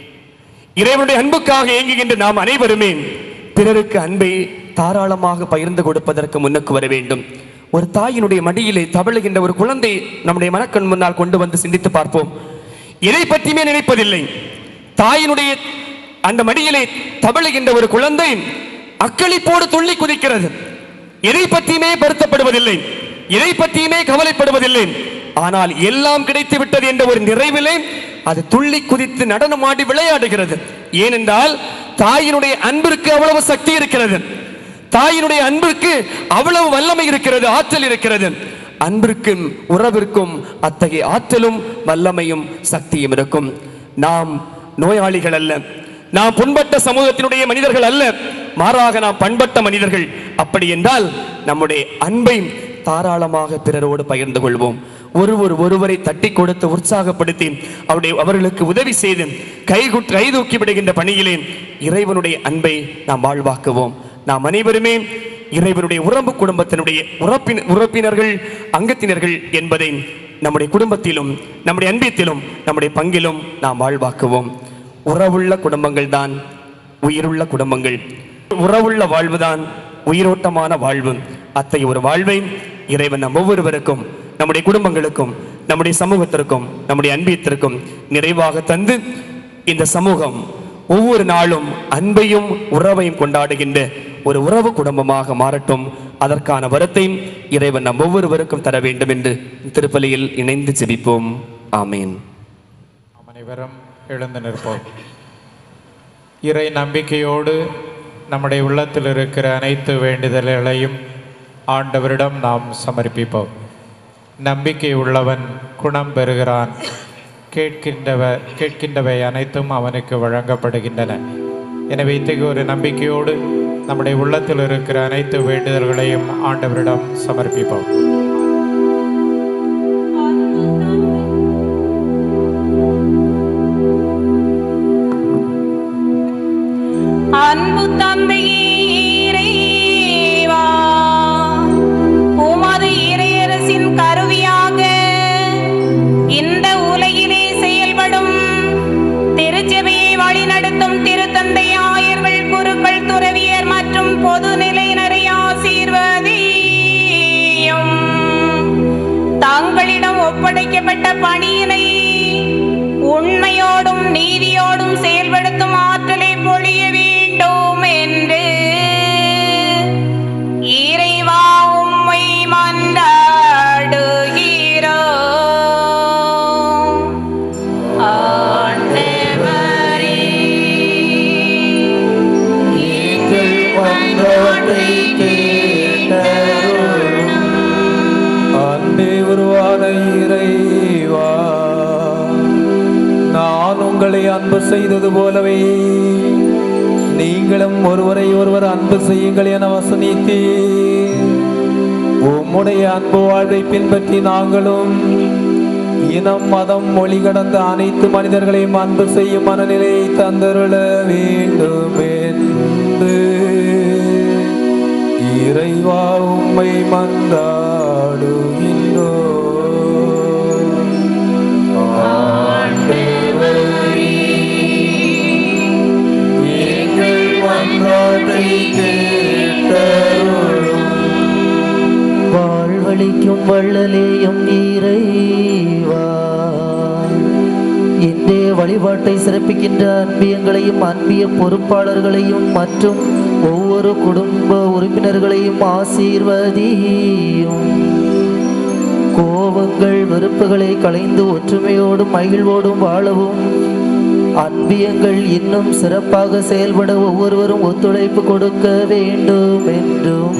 இறைவனுடைய அன்புக்காக இயங்குகின்ற நாம் அனைவருமே பிறருக்கு அன்பை தாராளமாக பகிர்ந்து கொடுப்பதற்கு முன்னுக்கு வர வேண்டும் ஒரு தாயினுடைய மடியிலே தவழுகின்ற ஒரு குழந்தை நம்முடைய மனக்கண் முன்னால் கொண்டு வந்து சிந்தித்து பார்ப்போம் எதை பற்றியுமே நினைப்பதில்லை தாயினுடைய அந்த மடியிலே தவழுகின்ற ஒரு குழந்தை அக்களிப்போடு துள்ளி குதிக்கிறது எதை பற்றியுமே வருத்தப்படுவதில்லை எதை பற்றியுமே கவலைப்படுவதில்லை ஆனால் எல்லாம் கிடைத்து விட்டது என்ற ஒரு நிறைவிலே அது துள்ளி குதித்து நடனமாடி விளையாடுகிறது ஏனென்றால் தாயினுடைய அன்பிற்கு அவ்வளவு சக்தி இருக்கிறது தாயினுடைய அன்பிற்கு அவ்வளவு வல்லமை இருக்கிறது ஆற்றல் இருக்கிறது அன்பிற்கும் உறவிற்கும் அத்தகைய ஆற்றலும் வல்லமையும் சக்தியும் இருக்கும் நாம் நோயாளிகள் அல்ல நாம் புண்பட்ட சமூகத்தினுடைய மனிதர்கள் அல்ல மாறாக நாம் பண்பட்ட மனிதர்கள் அப்படி என்றால் நம்முடைய அன்பை தாராளமாக பிறரோடு பகிர்ந்து கொள்வோம் ஒருவர் ஒருவரை தட்டி கொடுத்து உற்சாகப்படுத்தி அவருடைய அவர்களுக்கு உதவி செய்து கை குட்- கை தூக்கி விடுகின்ற பணியிலே இறைவனுடைய அன்பை நாம் வாழ்வாக்குவோம் நாம் அனைவருமே இறைவனுடைய உறவு குடும்பத்தினுடைய உறப்பின உறப்பினர்கள் அங்கத்தினர்கள் என்பதை நம்முடைய குடும்பத்திலும் நம்முடைய அன்பியத்திலும் நம்முடைய பங்கிலும் நாம் வாழ்வாக்குவோம் உறவுள்ள குடும்பங்கள் தான் உயிருள்ள குடும்பங்கள் உறவுள்ள வாழ்வுதான் உயிரோட்டமான வாழ்வு அத்தகைய ஒரு வாழ்வை இறைவன் நம் ஒவ்வொருவருக்கும் நம்முடைய குடும்பங்களுக்கும் நம்முடைய சமூகத்திற்கும் நம்முடைய அன்பியத்திற்கும் நிறைவாக தந்து இந்த சமூகம் ஒவ்வொரு நாளும் அன்பையும் உறவையும் கொண்டாடுகின்ற ஒரு உறவு குடும்பமாக மாறட்டும் அதற்கான வரத்தையும் இறைவன் நம் ஒவ்வொருவருக்கும் தர வேண்டும் என்று திருப்பலியில் இணைந்து ஜெபிப்போம் ஆமீன் நாம் அனைவரும் எழுந்து நிற்போம் இறை நம்பிக்கையோடு நம்முடைய உள்ளத்தில் இருக்கிற அனைத்து வேண்டுதல்களையும் ஆண்டவரிடம் நாம் சமர்ப்பிப்போம் நம்பிக்கை உள்ளவன் குணம் பெறுகிறான் கேட்கின்றவ கேட்கின்றவை அனைத்தும் அவனுக்கு வழங்கப்படுகின்றன எனவே இத்தகைய ஒரு நம்பிக்கையோடு நம்முடைய உள்ளத்தில் இருக்கிற அனைத்து வேண்டுதல்களையும் ஆண்டவரிடம் சமர்ப்பிப்போம் அன்பு தந்தையே இறைவா உமது இறையரசின் கருவியாக இந்த உலகிலே செயல்படும் திருச்சபையை வழிநடத்தும் திருத்தந்தை ஆயர்கள் குருக்கள் துறவியர் மற்றும் பொதுநிலையினரை ஆசீர்வதியும் தங்களிடம் ஒப்படைக்கப்பட்ட பணியினை உண்மையோடும் நீதியோடும் செயல்படுத்தும் ஆற்றலை பொழிய வேண்டும் என்று இறைவா உம்மை மன்றாடுகிறோம் ஆண்டவரே எங்கள் மன்றாட்டை கேட்டருளும். அன்பே உருவான இறைவா நான் உங்களை அன்பு செய்தது போலவே நீங்களும் ஒருவரை ஒருவர் அன்பு செய்யுங்கள் என வசனித்தீர் உம்முடைய அன்பு வாழ்வை பின்பற்றி நாங்களும் இனம் மதம் மொழி கடந்த அனைத்து மனிதர்களையும் அன்பு செய்யும் மனநிலையை தந்தருள வேண்டும் என்று இறைவா உம்மை மன்றாடுகின்றோ எங்கள் மன்றாட்டை கேட்டருளும் வாழ்வழிக்கும் வள்ளலேயும் இறைவா இன்றைய வழிபாட்டை சிறப்பிக்கின்ற அன்பியங்களையும் அன்பிய பொறுப்பாளர்களையும் மற்றும் ஒவ்வொரு குடும்ப உறுப்பினர்களையும் ஆசீர்வதியும் கோபங்கள் வெறுப்புகளை களைந்து ஒற்றுமையோடும் மகிழ்வோடும் வாழவும் அன்பியங்கள் இன்னும் சிறப்பாக செயல்பட ஒவ்வொருவரும் ஒத்துழைப்பு கொடுக்க வேண்டும் என்றும்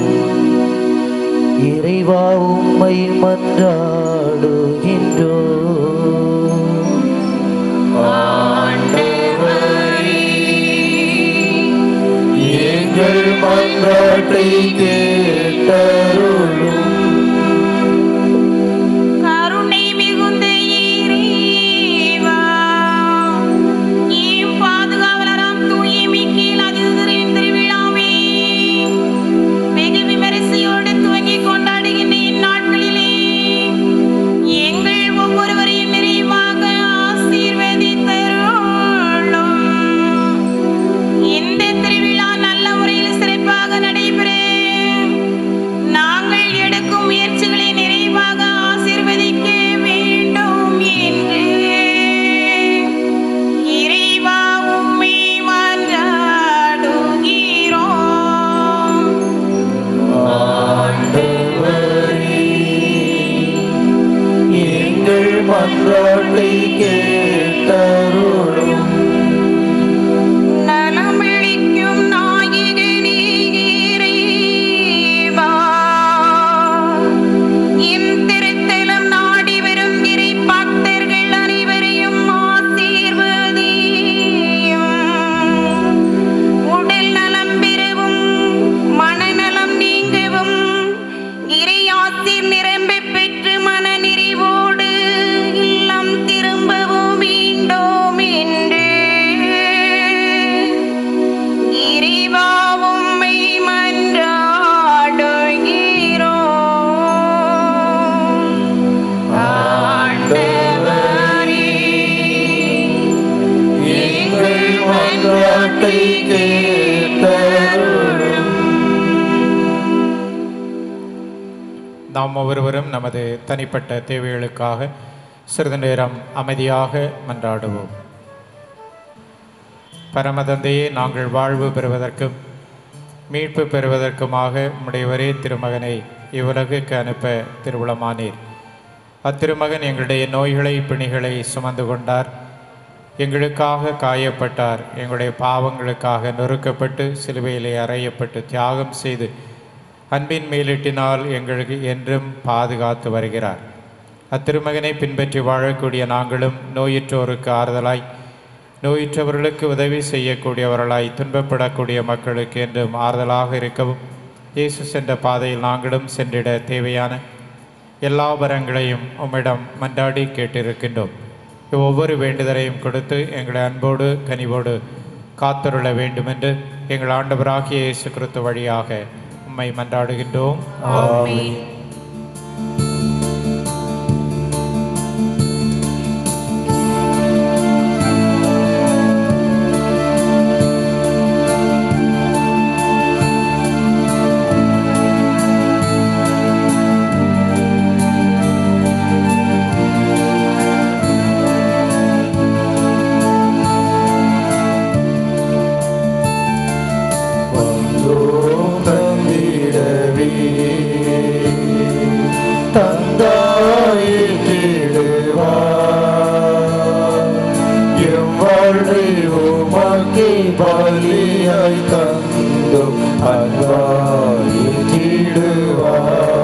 இறைவா உம்மை மன்றாடுகின்றோ எங்கள் மன்றாட்டை கேட்டருளும் கருணை மிகுந்த இறைவா, எம் பாதுகாவலராம் தூய மிக்கேல் அதிதரின் திருவிழாவை வெகு விமரிசையோடு துவங்கிக் கொண்டாடுகின்ற இந்நாட்களிலே எங்கள் ஒவ்வொருவரையும் நிறைவாக ஆசீர்வதித்தருளும். இந்த திருவிழா நல்ல முறையில் சிறப்பாக நடைபெற நாங்கள் எடுக்கும் முயற்சிகளை நிறைவாக ஆசீர்வதிக்க வேண்டும் என்று இறைவா உம்மை மன்றாடுகிறோம் எங்கள் மன்றாட்டை கேட்டருளும் நலமளிக்கும் நாயகனே இறைவா, எம் திருத்தலம் நாடி வரும் இறை பக்தர்கள் அனைவரையும் ஆசீர்வதியும். உடல் நலம் பெறவும் மனநலம் நீங்கவும் இறையாசீர் நிரம்பப் பெற்று மனநிறைவோடு இல்லம் திரும்பவும் வேண்டும் என்று இறைவா உம்மை மன்றாடுகிறோம். ஆண்டவரே, எங்கள் மன்றாட்டை கேட்டருளும் நாம் ஒவ்வொருவரும் நமது தனிப்பட்ட தேவைகளுக்காக சிறிது நேரம் அமைதியாக மன்றாடுவோம் பரமதந்தையே நாங்கள் வாழ்வு பெறுவதற்கும் மீட்பு பெறுவதற்குமாக உம்முடைய ஒரே திருமகனை இவ்வுலகுக்கு அனுப்ப திருவுளமானீர் அத்திருமகன் எங்களுடைய நோய்களை பிணிகளை சுமந்து கொண்டார் எங்களுக்காக காயப்பட்டார் எங்களுடைய பாவங்களுக்காக நொறுக்கப்பட்டு சிலுவையிலே அறையப்பட்டு தியாகம் செய்து அன்பின் மேலிட்டினால் எங்களுக்கு என்றும் பாதுகாத்து வருகிறார் அத்திருமகனை பின்பற்றி வாழக்கூடிய நாங்களும் நோயுற்றோருக்கு ஆறுதலாய் நோயுற்றவர்களுக்கு உதவி செய்யக்கூடியவர்களாய் துன்பப்படக்கூடிய மக்களுக்கு என்றும் ஆறுதலாக இருக்கவும் இயேசு சென்ற பாதையில் நாங்களும் சென்றிட தேவையான எல்லா வரங்களையும் உம்மிடம் மன்றாடி கேட்டிருக்கின்றோம் ஒவ்வொரு வேண்டுதலையும் கொடுத்து எங்களை அன்போடு கனிவோடு காத்துருள வேண்டுமென்று எங்கள் ஆண்டவராகிய இயேசு கிறிஸ்து வழியாக உம்மை மன்றாடுகின்றோம் ஆமென். தந்திடவே தந்தாயே கேடுவா எம் வாழ்வை உமக்கே பலியாய் தந்தோம் அன்பாயே கேடுவா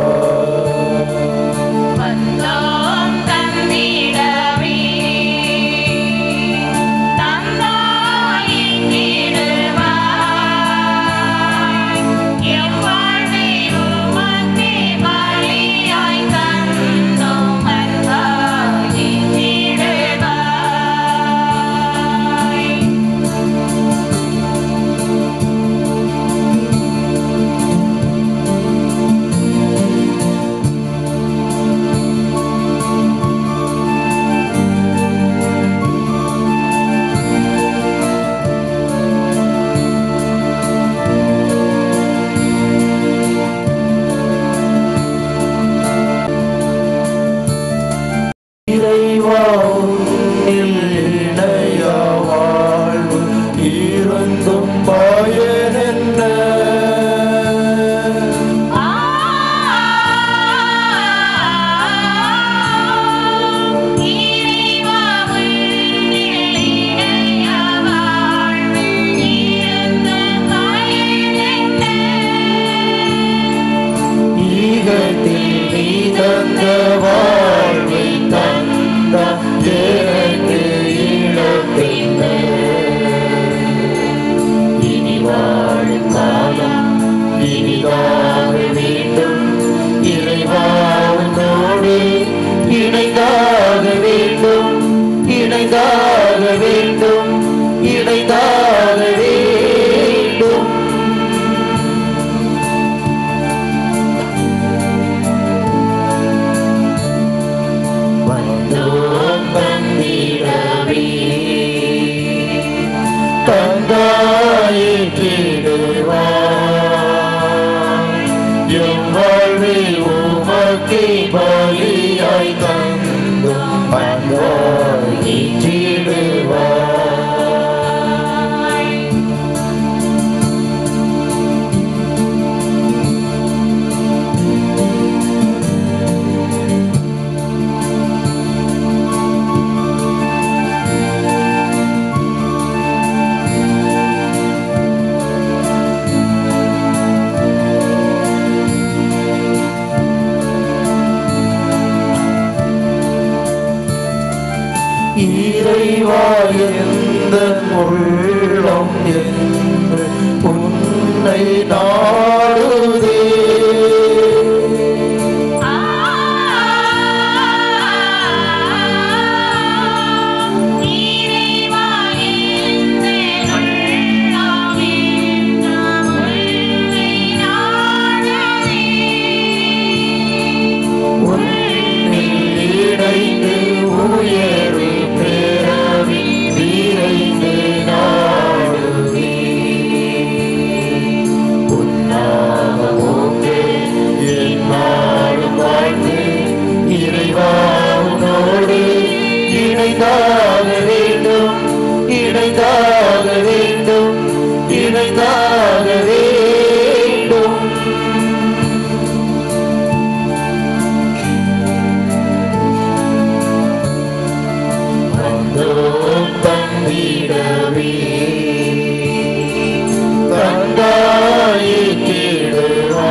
வந்தோம் தந்திடவே தந்தாயின் கிடுவாய் எவ்வாழ்வை உமக்கே பலியாய் தந்தோம் அன்பாயின் கிடுவாய் இறைவா உன்னில் இணையா வாழ்வு இருந்தும் பயனென்ன ஈகத்தில் நீ தந்த வாழ்வை தந்த எனக்கு இழப்பில்லை இனி வாழும் காலம் இனிதாக வேண்டும் இறைவாழ்ந்தோடு இணைந்தாக வேண்டும் இணைந்தாக வேண்டும் இணைந்தாக வேண்டும் வந்தோம் தந்திடவே தந்தாயே கேடுவா எம் வாழ்வை உமக்கே பலியாய் தந்தோம் அன்பாய் கேடுவா இறைவா எந்த உள்ளம் என்று உன்னை நாடுதே இணைந்து உயரு பிறவி விரைந்து நாடுவே உன்னாக ஓங்கே என் நாடும் வாழ்ந்து இறைவானோடு இணைந்தாக வேண்டும் இணைந்தாக வேண்டும் இணைந்தாக வேண்டும் வந்தோம் தந்திடவே தந்தாயே கேடுவா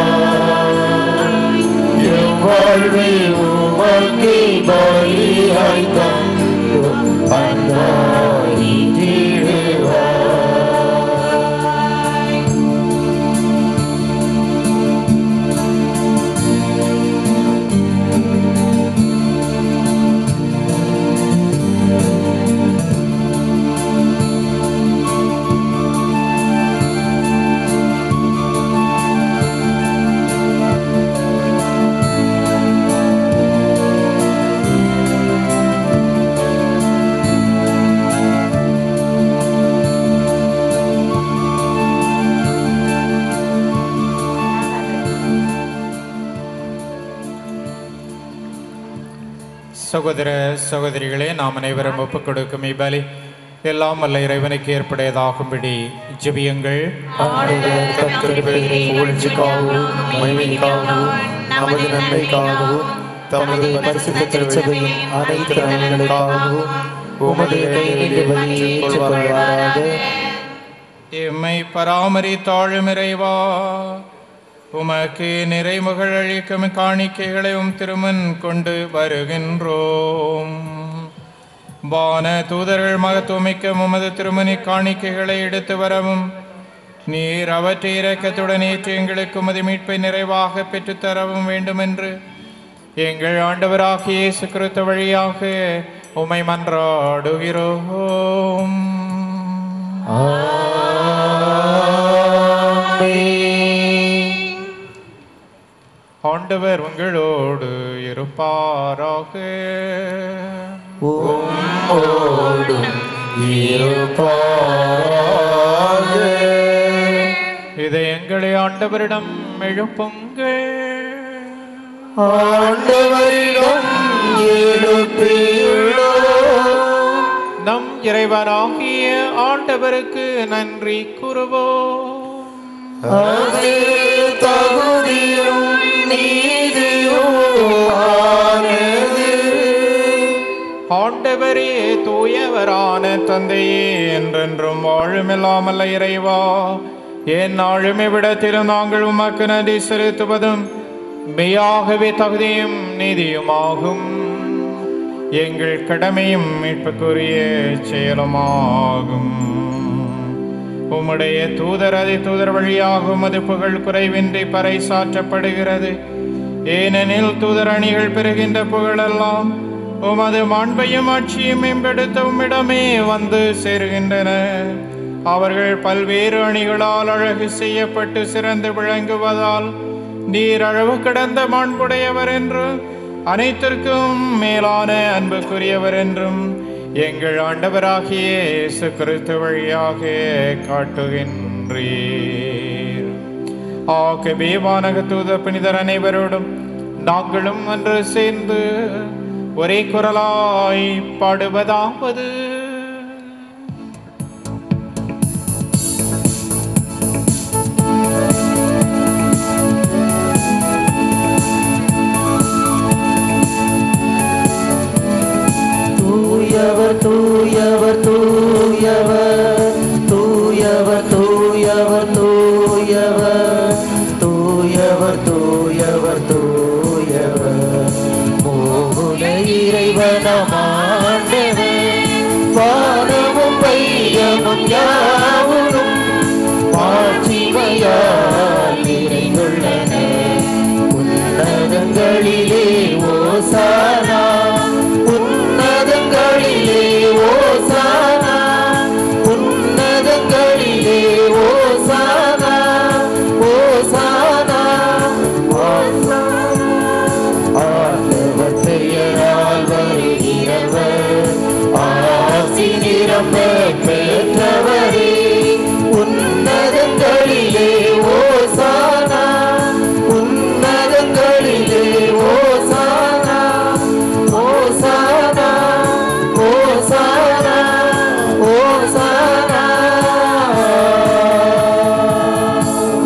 எம் வாழ்வை உமக்கே பலியாய் தந்தோம் அன்பாய் சகோதர சகோதரிகளே நாம் அனைவரும் ஒப்புக் கொடுக்கும் இப்பலி எல்லாம் வல்ல இறைவனுக்கு ஏற்புடையதாகும்படி ஜெபியுங்கள் ஆண்டவர் தம் திருப்பெயரை புகழ்ச்சிக்காகவும் மகிமைக்காகவும் நமது நன்மைக்காகவும் தமது பரிசுத்த திருச்சபையின் அனைத்து நலன்களுக்காகவும் உமது இறைவனை ஏற்றுக்கொள்வாராக எம்மை பராமரித்தாழும் இறைவா உமக்கு நிறைமுகள் அளிக்கும் காணிக்கைகளையும் திருமன் கொண்டு வருகின்றோம் வான தூதர்கள் மகத்துவமிக்க உமது திருமணி காணிக்கைகளை எடுத்து வரவும் நீர் அவற்றை இரக்கத்துடன் ஏற்று எங்களுக்கு உமது மீட்பை நிறைவாக பெற்றுத்தரவும் வேண்டுமென்று எங்கள் ஆண்டவராகிய இயேசு கிறிஸ்து வழியாக உமை மன்றாடுகிறோம் ஆண்டவர் உங்களோடு இருப்பாராக உம்மோடும் இருப்பாராக இதை எங்களை ஆண்டவரிடம் எழுப்புங்கள் ஆண்டவரிடம் எழுப்பியுள்ளோம் நம் இறைவனாகிய ஆண்டவருக்கு நன்றி கூறுவோம் அது தகுதியும் நீதியும் ஆனது ஆண்டவரே தூயவரான தந்தையே என்றென்றும் வாழுமில்லாமல்ல இறைவா என் நாளுமே விடத்திலும் நாங்கள் உமக்கு நன்றி செலுத்துவதும் மெய்யாகவே தகுதியும் நீதியுமாகும் எங்கள் கடமையும் மீட்புக்குரிய செயலுமாகும் உம்முடைய தூதர் அதை தூதர் வழியாக உமது புகழ் குறைவின்றி பறைசாற்றப்படுகிறது ஏனெனில் தூதர் அணிகள் பெறுகின்ற புகழெல்லாம் உமது மாண்பையும் ஆட்சியும் மேம்படுத்த உம்மிடமே வந்து சேருகின்றன அவர்கள் பல்வேறு அணிகளால் அழகு செய்யப்பட்டு சிறந்து விளங்குவதால் நீர் அளவு கடந்த மாண்புடையவர் என்றும் அனைத்திற்கும் மேலான அன்புக்குரியவர் என்றும் எங்கள் ஆண்டவராகிய இயேசு கிறிஸ்து வழியாக காட்டுகின்றீர் ஆகவே வானக தூத புனிதர் அனைவரோடும் நாங்களும் ஒன்று சேர்ந்து ஒரே குரலாய் பாடுவதாவது தூயவர் தூயவர் தூயவர் தூயவர் தூயவர் தூயவர் தூயவர் தூயவர் தூயவர் மோகுன இறைவனமாண்டவர் வானமும் பையமும் யாவரும் மாட்சிமையால் நிறைந்துள்ளன உன்னதங்களிலே ஓசானா உன்னதங்களிலே ஓசானா உன்னதங்களிலே ஓசானா ஓசானா ஓசானா ஆண்டவர் பெயரால் வருகிறவர் ஆசி நிரம்ப பெற்றவரே உன்னதங்களிலே ஓசானா உன்னதங்களிலே ஓசானா ஓசானா ஓசானா ஓசானா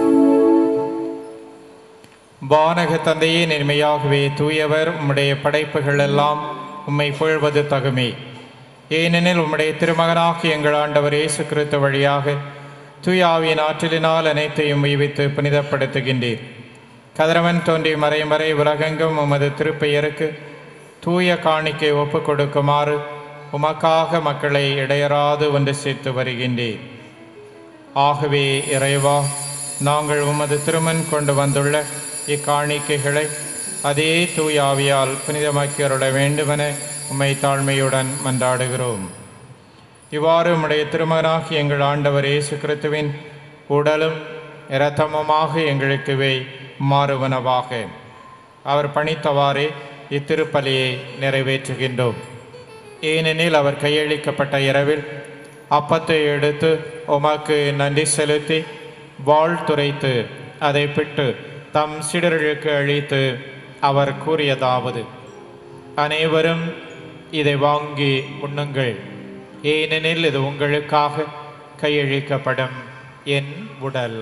வானக தந்தையே நேர்மையாகவே தூயவர் உம்முடைய படைப்புகள் எல்லாம் உம்மை புகழ்வது தகுமே ஏனெனில் உம்முடைய திருமகனாகி எங்கள் ஆண்டவர் இயேசு கிறிஸ்து வழியாக தூய ஆவியின் ஆற்றலினால் அனைத்தையும் உய்வித்து புனிதப்படுத்துகின்றீர் கதிரவன் தோன்றி மறையும் வரை உலகெங்கும் உமது திருப்பெயருக்கு தூய காணிக்கை ஒப்புக் கொடுக்குமாறு உமக்காக மக்களை இடையராது ஒன்று சேர்த்து வருகின்றீர் ஆகவே இறைவா நாங்கள் உமது திருமன் கொண்டு வந்துள்ள இக்காணிக்கைகளை அதே தூய ஆவியால் புனிதமாக்கி அருள வேண்டுமென உம்மை தாழ்மையுடன் மன்றாடுகிறோம் இவ்வாறு உம்முடைய திருமகனாகி எங்கள் ஆண்டவர் இயேசு கிறிஸ்துவின் உடலும் இரத்தமுமாக எங்களுக்குவே மாறுவனவாக அவர் பணித்தவாறே இத்திருப்பலியை நிறைவேற்றுகின்றோம் ஏனெனில் அவர் கையளிக்கப்பட்ட இரவில் அப்பத்தை எடுத்து உமக்கு நன்றி செலுத்தி வாழ்த்துரைத்து அதை பிட்டு தம் சிடர்களுக்கு அழித்து அவர் கூறியதாவது அனைவரும் இதை வாங்கி உண்ணுங்கள் ஏனெனில் இது உங்களுக்காக கையளிக்கப்படும் என் உடல்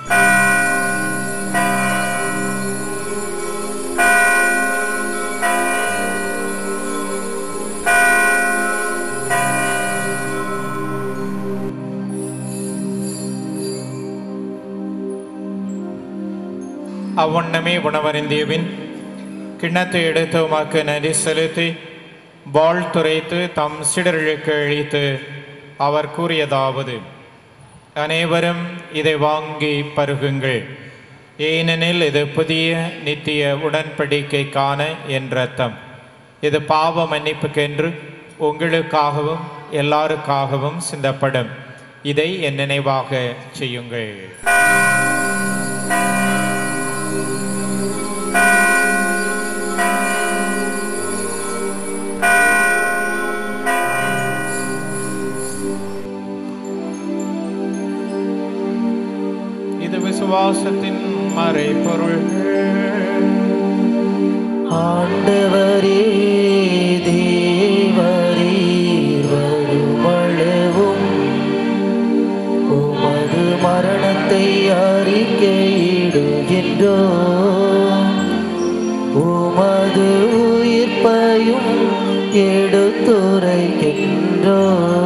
அவ்வண்ணமே உணவருந்தியபின் கிண்ணத்தை எடுத்து உமக்கு நன்றி செலுத்தி பால் துரைத்து தம் சிடர்களுக்கு அழித்து அவர் கூறியதாவது அனைவரும் இதை வாங்கி பருகுங்கள் ஏனெனில் இது புதிய நித்திய உடன்படிக்கைக்கான என் ரத்தம் இது பாவ மன்னிப்புக்கென்று உங்களுக்காகவும் எல்லாருக்காகவும் சிந்தப்படும் இதை என் நினைவாக செய்யுங்கள் இது விசுவாசத்தின் மறைபொருள் ஆண்டவரே தேவரீர் வருமளவும் உமது மரணத்தை அறிக்கையிடுகின்றோ உமது உயிர்ப்பையும் எடுத்துரைக்கின்றோ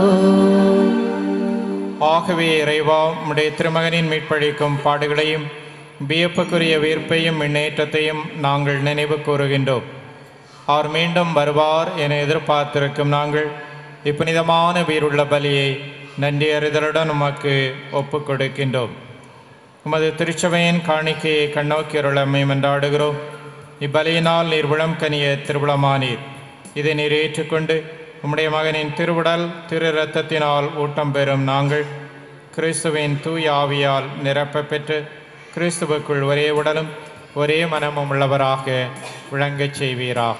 ஆகவே இறைவா உம்முடைய திருமகனின் மீட்பளிக்கும் பாடுகளையும் வியப்புக்குரிய வீர்ப்பையும் முன்னேற்றத்தையும் நாங்கள் நினைவு கூறுகின்றோம் அவர் மீண்டும் வருவார் என எதிர்பார்த்திருக்கும் நாங்கள் இப்புனிதமான வீருள்ள பலியை நன்றி அறிதலுடன் உமக்கு ஒப்புக் கொடுக்கின்றோம் உமது திருச்சபையின் காணிக்கையை கண்ணோக்கியருளமை மன்றாடுகிறோம் இப்பலியினால் நீர் விளம் கனிய திருவிழமானீர் இதை நீர் ஏற்றுக்கொண்டு உம்முடைய மகனின் திருவுடல் திரு இரத்தத்தினால் ஊட்டம் பெறும் நாங்கள் கிறிஸ்துவின் தூய ஆவியால் நிரப்ப பெற்று கிறிஸ்துவுக்குள் ஒரே உடலும் ஒரே மனமும் உள்ளவராக விளங்கச் செய்வீராக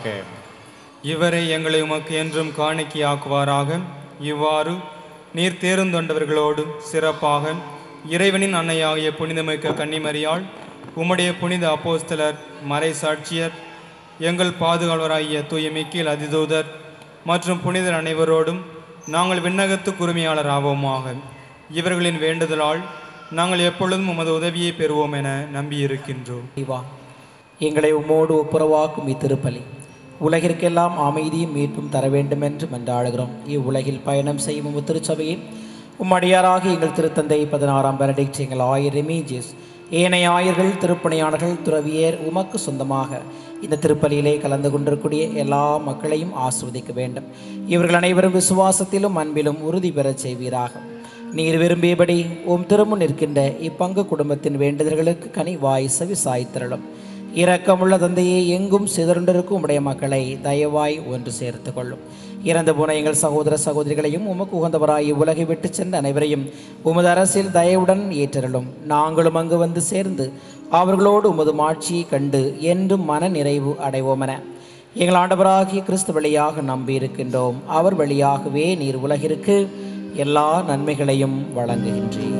இவரை எங்களை உமக்கு என்றும் காணிக்கையாக்குவாராக இவ்வாறு நீர் தேர்ந்தொண்டவர்களோடு சிறப்பாக இறைவனின் அன்னையாகிய புனிதமிக்க கன்னிமரியாள் உம்முடைய புனித அப்போஸ்தலர் மறை சாட்சியர் எங்கள் பாதுகாவலராகிய தூய மிக்கேல் அதிதூதர் மற்றும் புனிதர் அனைவரோடும் நாங்கள் விண்ணகத்து குருமையாளர் ஆவோமாக இவர்களின் வேண்டுதலால் நாங்கள் எப்பொழுதும் உமது உதவியை பெறுவோம் என நம்பியிருக்கின்றோம் இவா எங்களை உம்மோடு ஒப்புரவாக்கும் இத்திருப்பலி உலகிற்கெல்லாம் அமைதியும் மீட்பும் தர வேண்டும் என்று மன்றாடுகிறோம் இவ்வுலகில் பயணம் செய்யும் உம் திருச்சபையை உம்மடியாராக எங்கள் திருத்தந்தை பதினாறாம் பெனடிக்ட் எங்கள் ஆயர் ரெமீஜியஸ் ஏனைய ஆயர்கள் திருப்பணியாளர்கள் துறவியர் உமக்கு சொந்தமாக இந்த திருப்பலியிலே கலந்து கொண்டிருக்கூடிய எல்லா மக்களையும் ஆஸ்வதிக்க வேண்டும் இவர்கள் அனைவரும் விசுவாசத்திலும் அன்பிலும் உறுதி பெறச் செய்வீராக நீர் விரும்பியபடி உம் திரும்ப நிற்கின்ற இப்பங்கு குடும்பத்தின் வேண்டுதல்களுக்கு கனிவாய் செவி சாய்த்திரளும் இரக்கமுள்ள தந்தையே எங்கும் சிதறுண்டிருக்கும் உடைய மக்களை தயவாய் ஒன்று சேர்த்து கொள்ளும் இறந்து போன எங்கள் சகோதர சகோதரிகளையும் உமக்கு உகந்தவராய் உலகை விட்டு சென்ற அனைவரையும் உமது அரசில் தயவுடன் ஏற்றருளும் நாங்களும் அங்கு வந்து சேர்ந்து அவர்களோடு உமது மாட்சியை கண்டு என்றும் மன நிறைவு அடைவோமென எங்கள் ஆண்டவராகிய கிறிஸ்து வழியாக நம்பியிருக்கின்றோம் அவர் வழியாகவே நீர் உலகிற்கு எல்லா நன்மைகளையும் வழங்குகின்றீர்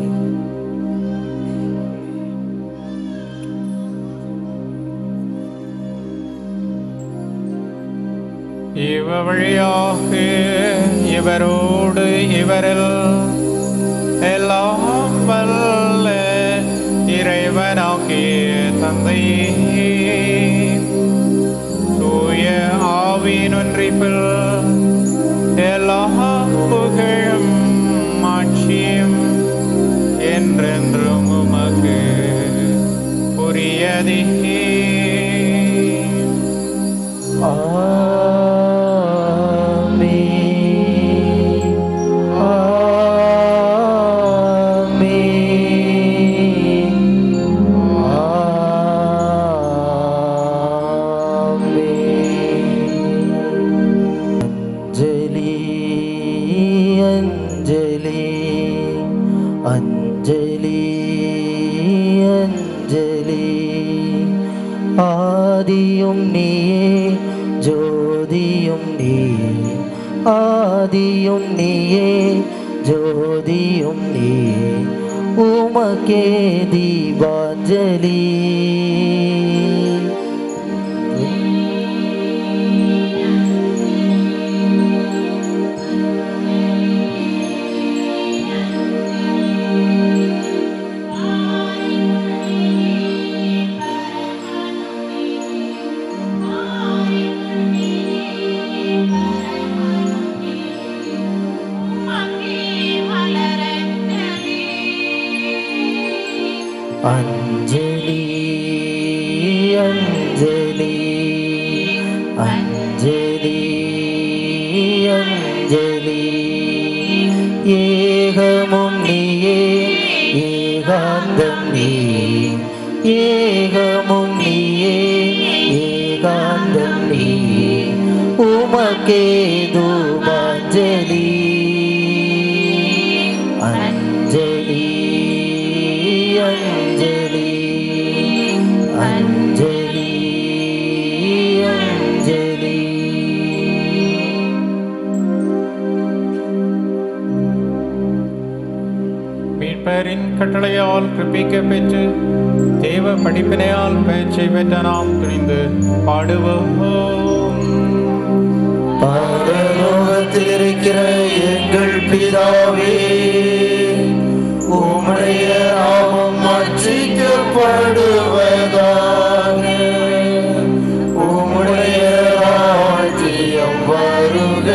இவ வழியாக இவரோடு இவரில் எல்லாம் வல்ல இறைவனாகிய தந்தை தூய ஆவியின் ஒன்றிப்பில் எல்லா புகழும் ஆட்சியும் என்றென்றும் உமக்கு புரியதே அஞ்சலி அஞ்சலி அஞ்சலி அஞ்சலி ஆதியும் நீயே ஜோதியும் நீயே ஆதியும் நீயே ஜோதியும் நீயே உமக்கே தீபாஞ்சலி அஞ்சலி அஞ்சலி அஞ்சலி அஞ்சலி ஏகமும் நீயே ஏகாந்தம் நீ ஏகமும் நீயே ஏகாந்தம் நீ உமக்கே தூபாஞ்சலி அஞ்சலி அஞ்சலி அஞ்சலி அஞ்சலி மீட்பரின் கட்டளையால் கிருபிக்க பெற்று தேவ படிப்பினையால் பேச்சை பெற்ற நாம் துணிந்து பாடுவோம் பரலோகத்தில் இருக்கிற எங்கள் பிதாவே உம்முடைய நாமம் அர்ச்சிக்கப்படுவதாக உம்முடைய ராஜ்யம் வருக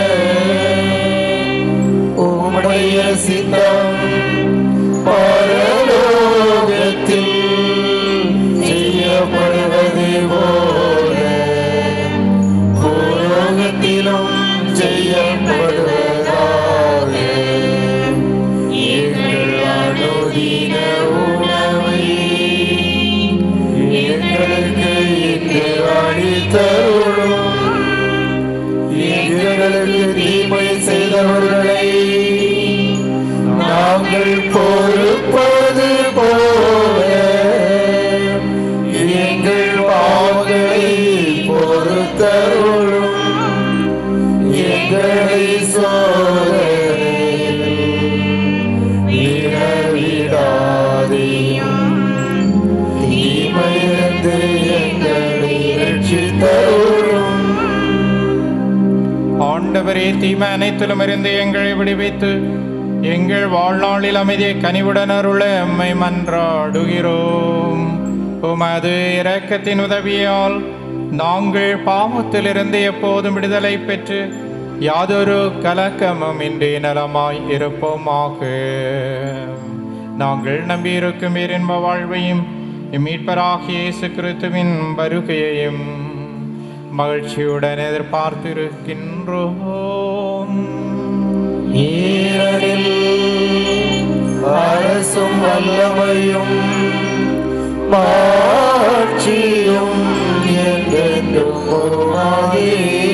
உம்முடைய சித்தம் பரலோகத்தில் செய்யப்படுவது போல பூலோகத்திலும் செய்யப்படுவதாக எங்கள் அனுதின உணவை எங்களுக்கு இன்று அளித்தருளும் எங்களுக்கு தீமை செய்தவர்களை நாங்கள் பொறுப்பது போல எங்கள் பாவங்களை பொறுத்தருளும் எங்களை சோதனையில் விடவிடாதையும் தீமையிலிருந்து எங்களை ரட்சித்தருளும் ஆண்டவரே தீமை அனைத்திலும் இருந்து எங்களை விடுவித்து எங்கள் வாழ்நாளில் அமைதியை கனிவுடன் அருள எம்மை மன்றாடுகிறோம் உமது இரக்கத்தின் உதவியால் நாங்கள் பாவத்திலிருந்து எப்போதும் விடுதலை பெற்று யாதொரு கலக்கமும் இன்றி நலமாய் இருப்போமாக நாங்கள் நம்பியிருக்கும் இன்ப வாழ்வையும் மீட்பராகிய இயேசு கிறிஸ்துவின் வருகையையும் மகிழ்ச்சியுடன் எதிர்பார்த்திருக்கின்றோம் ஈரனில் அரசும் வல்லமையும் மாட்சியும் என்றென்றும் உருவாகி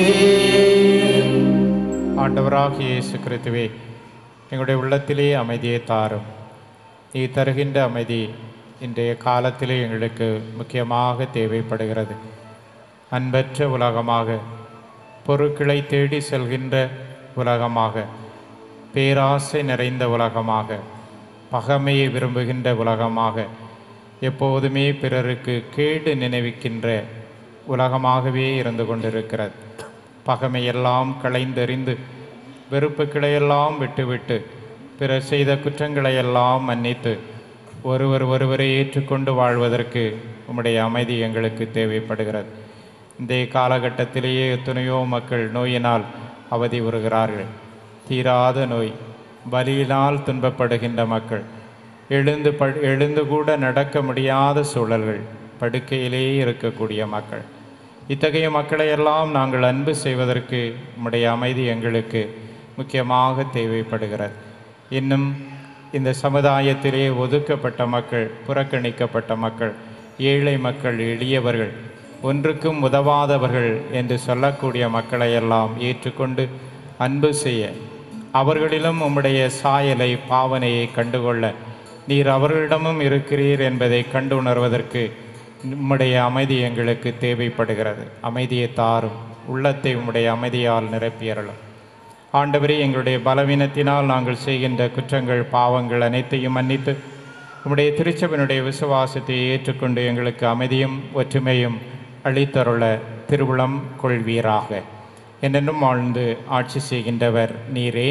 ஆண்டவராகிய இயேசு கிறிஸ்துவே எங்களுடைய உள்ளத்திலே அமைதியை தாரும் நீ தருகின்ற அமைதி இன்றைய காலத்திலே எங்களுக்கு முக்கியமாக தேவைப்படுகிறது அன்பற்ற உலகமாக பொருட்களை தேடி செல்கின்ற உலகமாக பேராசை நிறைந்த உலகமாக பகைமையை விரும்புகின்ற உலகமாக எப்போதுமே பிறருக்கு கேடு நினைவிக்கின்ற உலகமாகவே இருந்து கொண்டிருக்கிறது பகைமையெல்லாம் களைந்தெறிந்து வெறுப்புக்களையெல்லாம் விட்டுவிட்டு பிறர் செய்த குற்றங்களையெல்லாம் மன்னித்து ஒருவர் ஒருவரை ஏற்றுக்கொண்டு வாழ்வதற்கு உம்முடைய அமைதி எங்களுக்கு தேவைப்படுகிறது இந்த காலகட்டத்திலேயே எத்தனையோ மக்கள் நோயினால் அவதி வருகிறார்கள் தீராத நோய் வலியினால் துன்பப்படுகின்ற மக்கள் எழுந்து ப எழுந்து கூட நடக்க முடியாத சூழல்கள் படுக்கையிலேயே இருக்கக்கூடிய மக்கள் இத்தகைய மக்களை எல்லாம் நாங்கள் அன்பு செய்வதற்கு உம்முடைய அமைதி எங்களுக்கு முக்கியமாக தேவைப்படுகிறது இன்னும் இந்த சமுதாயத்திலே ஒதுக்கப்பட்ட மக்கள் புறக்கணிக்கப்பட்ட மக்கள் ஏழை மக்கள் எளியவர்கள் ஒன்றுக்கும் உதவாதவர்கள் என்று சொல்லக்கூடிய மக்களையெல்லாம் ஏற்றுக்கொண்டு அன்பு செய்ய அவர்களிலும் உம்முடைய சாயலை பாவனையை கண்டுகொள்ள நீர் அவர்களிடமும் இருக்கிறீர் என்பதை கண்டு உணர்வதற்கு உம்முடைய அமைதி எங்களுக்கு தேவைப்படுகிறது அமைதியை தாரும் உள்ளத்தை உம்முடைய அமைதியால் நிரப்பியறலும் ஆண்டவரே எங்களுடைய பலவீனத்தினால் நாங்கள் செய்கின்ற குற்றங்கள் பாவங்கள் அனைத்தையும் மன்னித்து உம்முடைய திருச்சபையினுடைய விசுவாசத்தை ஏற்றுக்கொண்டு எங்களுக்கு அமைதியும் ஒற்றுமையும் அளித்தருள திருவுளம் கொள்வீராக என்னென்னும் வாழ்ந்து ஆட்சி செய்கின்றவர் நீரே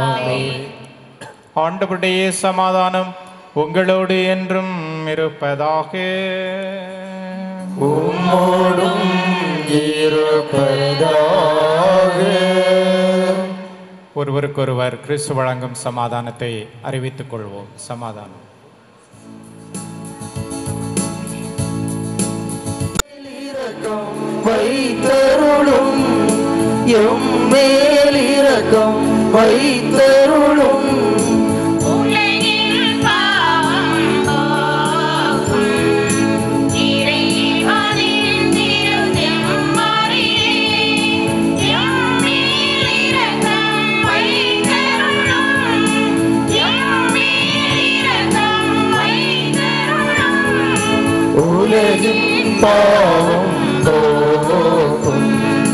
ஆண்டவருடைய சமாதானம் உங்களோடு என்றும் இருப்பதாக உம்மோடும் இருப்பதாக ஒருவருக்கொருவர் கிறிஸ்து வழங்கும் சமாதானத்தை அறிவித்துக் கொள்வோம் சமாதானம் வைத்தருளும் எம் மேல் இரக்கம் வைத்தருளும் உலகின் பாவம் போக்கும் இறைவனின் திருச்செம்மறியே, எம்மேல் இரக்கம் வைத்தருளும். எம்மேல் இரக்கம் வைத்தருளும். உலகின் பாவம் போக்கும்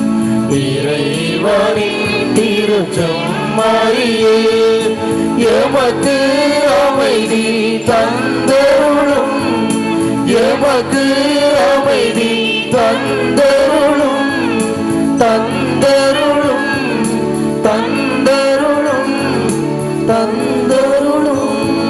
இறைவனின் திருச்செம்மறியே எமக்கு அமைதி தந்தருளும் எமக்கு அமைதி தந்தருளும் தந்தருளும் தந்தருளும் தந்தருளும்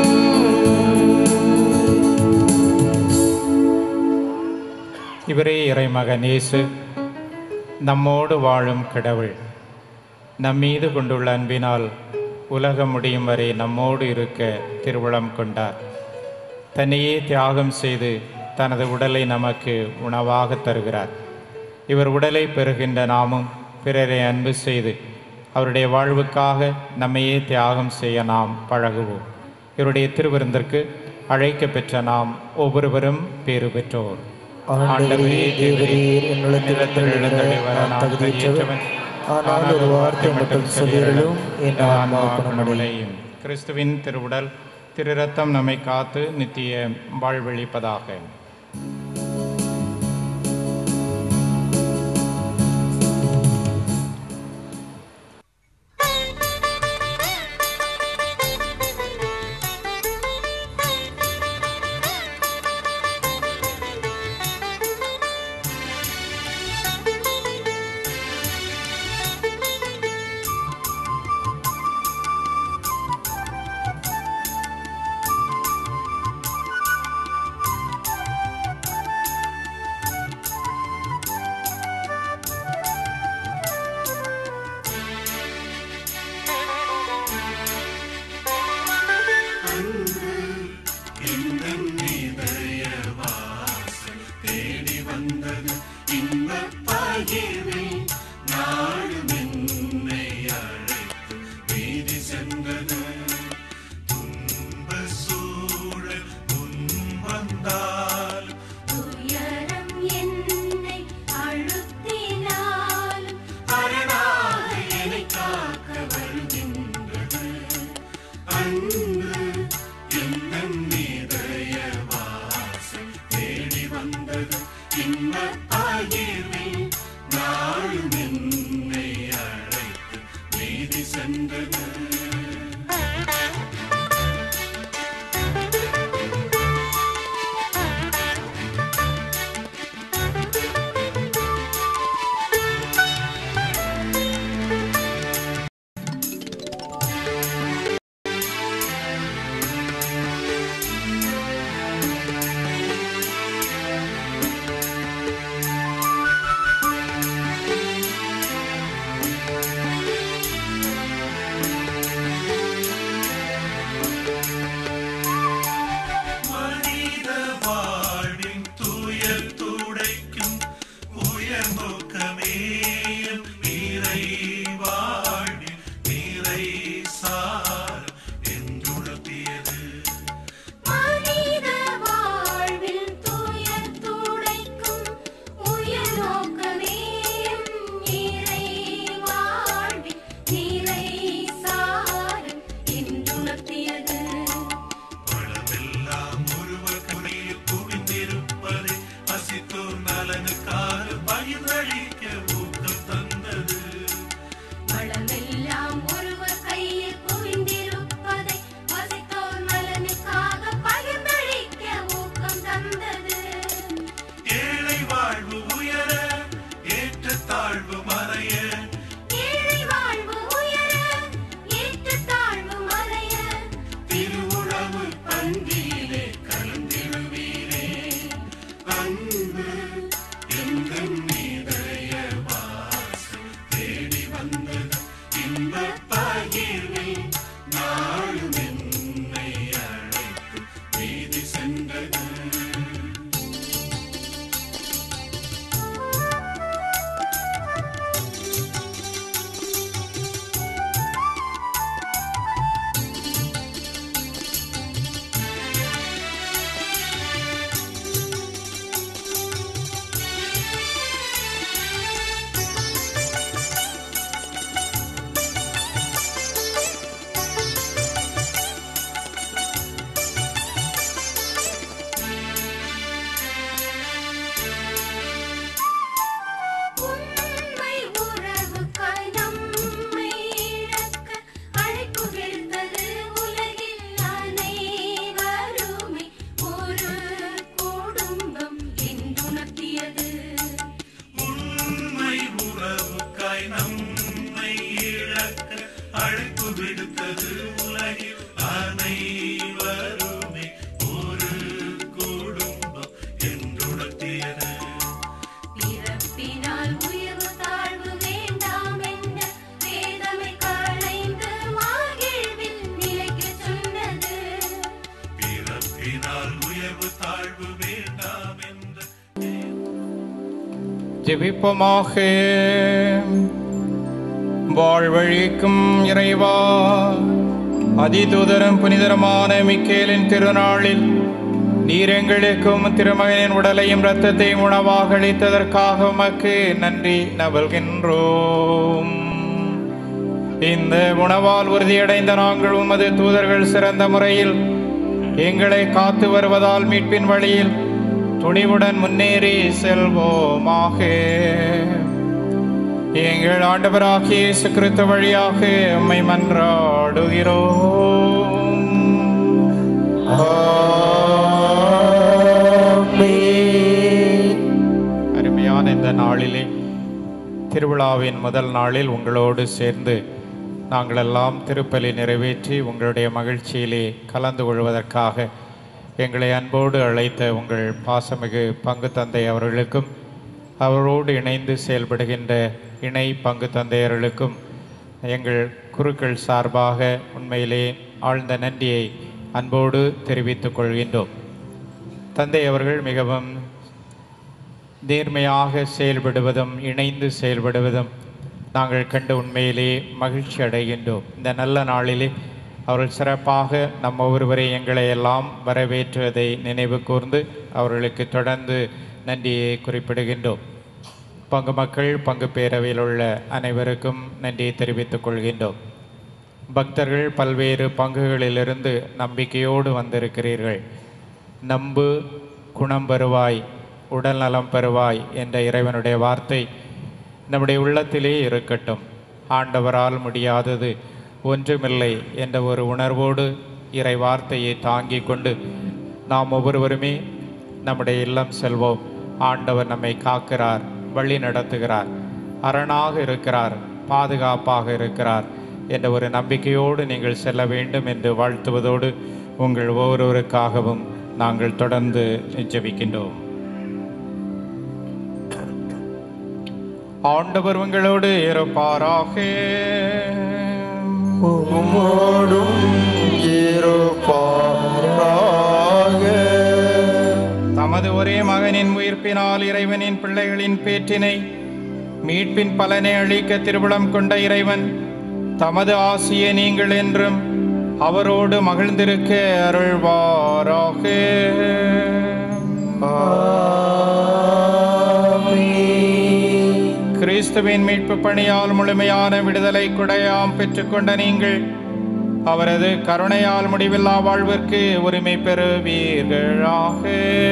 இவரே இறைமகன் இயேசு நம்மோடு வாழும் கடவுள் நம் மீது கொண்டுள்ள அன்பினால் உலகம் முடியும் வரை நம்மோடு இருக்க திருவுளம் கொண்டார் தன்னையே தியாகம் செய்து தனது உடலை நமக்கு உணவாக தருகிறார் இவர் உடலை பெறுகின்ற நாமும் பிறரை அன்பு செய்து அவருடைய வாழ்வுக்காக நம்மையே தியாகம் செய்ய நாம் பழகுவோம் இவருடைய திருவிருந்திற்கு அழைக்க பெற்ற நாம் ஒவ்வொருவரும் பேறு பெற்றோர் ஆண்டவரே தேவரீர் என்னுள்ளத்தில் எழுந்தருளி வர நான் தகுதியற்றவன் ஆனால் ஒரு வார்த்தை மட்டும் சொல்லியருளும் என் ஆன்மா குணமடையும் கிறிஸ்துவின் திருவுடல் திரு ரத்தம் நம்மை காத்து நித்திய வாழ்வழிப்பதாக தேடி வந்தது இன்பப் பகிர்வில் நாடும் என்னை அழைத்து வீதி சென்றது துன்ப சூழல் முன் வந்தால் துயரம் என்னை அழுத்தினாலும் அரணாக என்னை காக்க வருகின்றது அன்பு என்னும் இதய வாசல் தேடி வந்தது இன்பப் பகிர்வில் நாளும் என்னை அழைத்து வீதி சென்றது மனித வாழ்வின் துயர் துடைக்கும் உயர் நோக்கமேயும் நிறை வாழ்வில் நிறை சார் என்றுணர்த்தியது மனித வாழ்வில் துயர் துடைக்கும் உயர் நோக்கமேயும் இறை வாழ்வில் நிறை சாரம் என்றுணர்த்தியது வளமெல்லாம் ஒருவர் குடியில் குவிந்திருப்பதை அசித்தோர் நலனுக்காக பகிர்ந்தளிக்க ஊக்க ஜெபிப்போமாக வாழ்வழிக்கும் இறைவா அதிதூதரும் புனிதரமான மிக்கேலின் திருநாளில் நீர் எங்களுக்கும் திருமகனின் உடலையும் இரத்தத்தையும் உணவாக அளித்ததற்காக உமக்கு நன்றி நவல்கின்றோம் இந்த உணவால் உறுதியடைந்த நாங்கள் உமது தூதர்கள் சிறந்த முறையில் எங்களை காத்து வருவதால் மீட்பின் வழியில் துணிவுடன் முன்னேறி செல்வோமாக எங்கள் ஆண்டவராகிய இயேசு கிறிஸ்து வழியாக உம்மை மன்றாடுகிறோம் அருமையான இந்த நாளிலே திருவிழாவின் முதல் நாளில் உங்களோடு சேர்ந்து நாங்கள் எல்லாம் திருப்பலி நிறைவேற்றி உங்களுடைய மகிழ்ச்சியிலே கலந்து கொள்வதற்காக எங்களை அன்போடு அழைத்த உங்கள் பாசமிகு பங்கு தந்தை அவர்களுக்கும் அவரோடு இணைந்து செயல்படுகின்ற இணை பங்கு தந்தையர்களுக்கும் எங்கள் குருக்கள் சார்பாக உண்மையிலே ஆழ்ந்த நன்றியை அன்போடு தெரிவித்துக் கொள்கின்றோம் தந்தை அவர்கள் மிகவும் நேர்மையாக செயல்படுவதும் இணைந்து செயல்படுவதும் நாங்கள் கண்டு உண்மையிலே மகிழ்ச்சி அடைகின்றோம் இந்த நல்ல நாளிலே அவர்கள் சிறப்பாக நம் ஒவ்வொருவரை எங்களை எல்லாம் வரவேற்றுவதை நினைவு கூர்ந்து அவர்களுக்கு தொடர்ந்து நன்றியை குறிப்பிடுகின்றோம் பங்கு மக்கள் பங்கு பேரவையில் உள்ள அனைவருக்கும் நன்றியை தெரிவித்துக் கொள்கின்றோம் பக்தர்கள் பல்வேறு பங்குகளிலிருந்து நம்பிக்கையோடு வந்திருக்கிறீர்கள் நம்பு குணம் பெறுவாய் உடல் நலம் பெறுவாய் என்ற இறைவனுடைய வார்த்தை நம்முடைய உள்ளத்திலே இருக்கட்டும் ஆண்டவரால் முடியாதது ஒன்றுமில்லை என்ற ஒரு உணர்வோடு இறை வார்த்தையை தாங்கிக் கொண்டு நாம் ஒவ்வொருவருமே நம்முடைய இல்லம் செல்வோம் ஆண்டவர் நம்மை காக்கிறார் வழி நடத்துகிறார் அரணாக இருக்கிறார் பாதுகாப்பாக இருக்கிறார் என்ற ஒரு நம்பிக்கையோடு நீங்கள் செல்ல வேண்டும் என்று வாழ்த்துவதோடு உங்கள் ஒவ்வொருவருக்காகவும் நாங்கள் தொடர்ந்து ஜெபிக்கின்றோம் ஆண்டவர் உங்களோடு இருப்பாராக உம்மோடும் இருப்பாராக தமது ஒரே மகனின் உயிர்ப்பினால் இறைவனின் பிள்ளைகளின் பேற்றினை மீட்பின் பலனை அளிக்க திருவிழம் கொண்ட இறைவன் தமது ஆசியை நீங்கள் என்றும் அவரோடு மகிழ்ந்திருக்க அருள்வாராக கிறிஸ்துவின் மீட்பு பணியால் முழுமையான விடுதலை குடையாம் பெற்றுக்கொண்ட நீங்கள் அவரது கருணையால் முடிவில்லா வாழ்விற்கு உரிமை பெறுவீர்களாக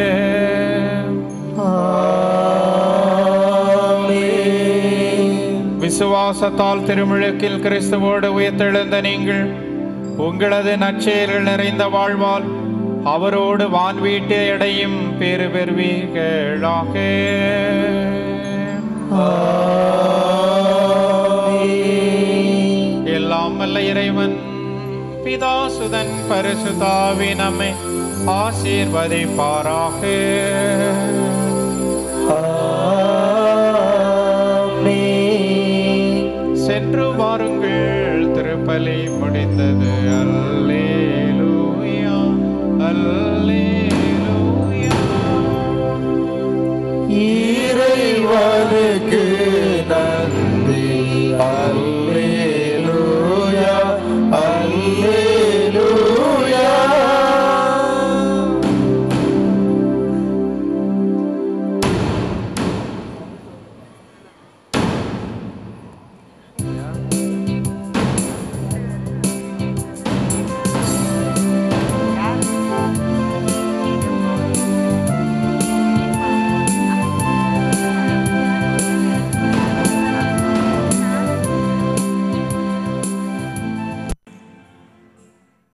விசுவாசத்தால் திருமுழுக்கில் கிறிஸ்துவோடு உயர்த்தெழுந்த நீங்கள் உங்களது நற்செயல்கள் நிறைந்த வாழ்வால் அவரோடு வான்வீட்டு எடையும் பேறு பெறுவீர்களாக எல்லாம் வல்ல இறைவன் பிதாசுதன் பரிசுதாவி நம்மை ஆசீர்வதிப்பாராக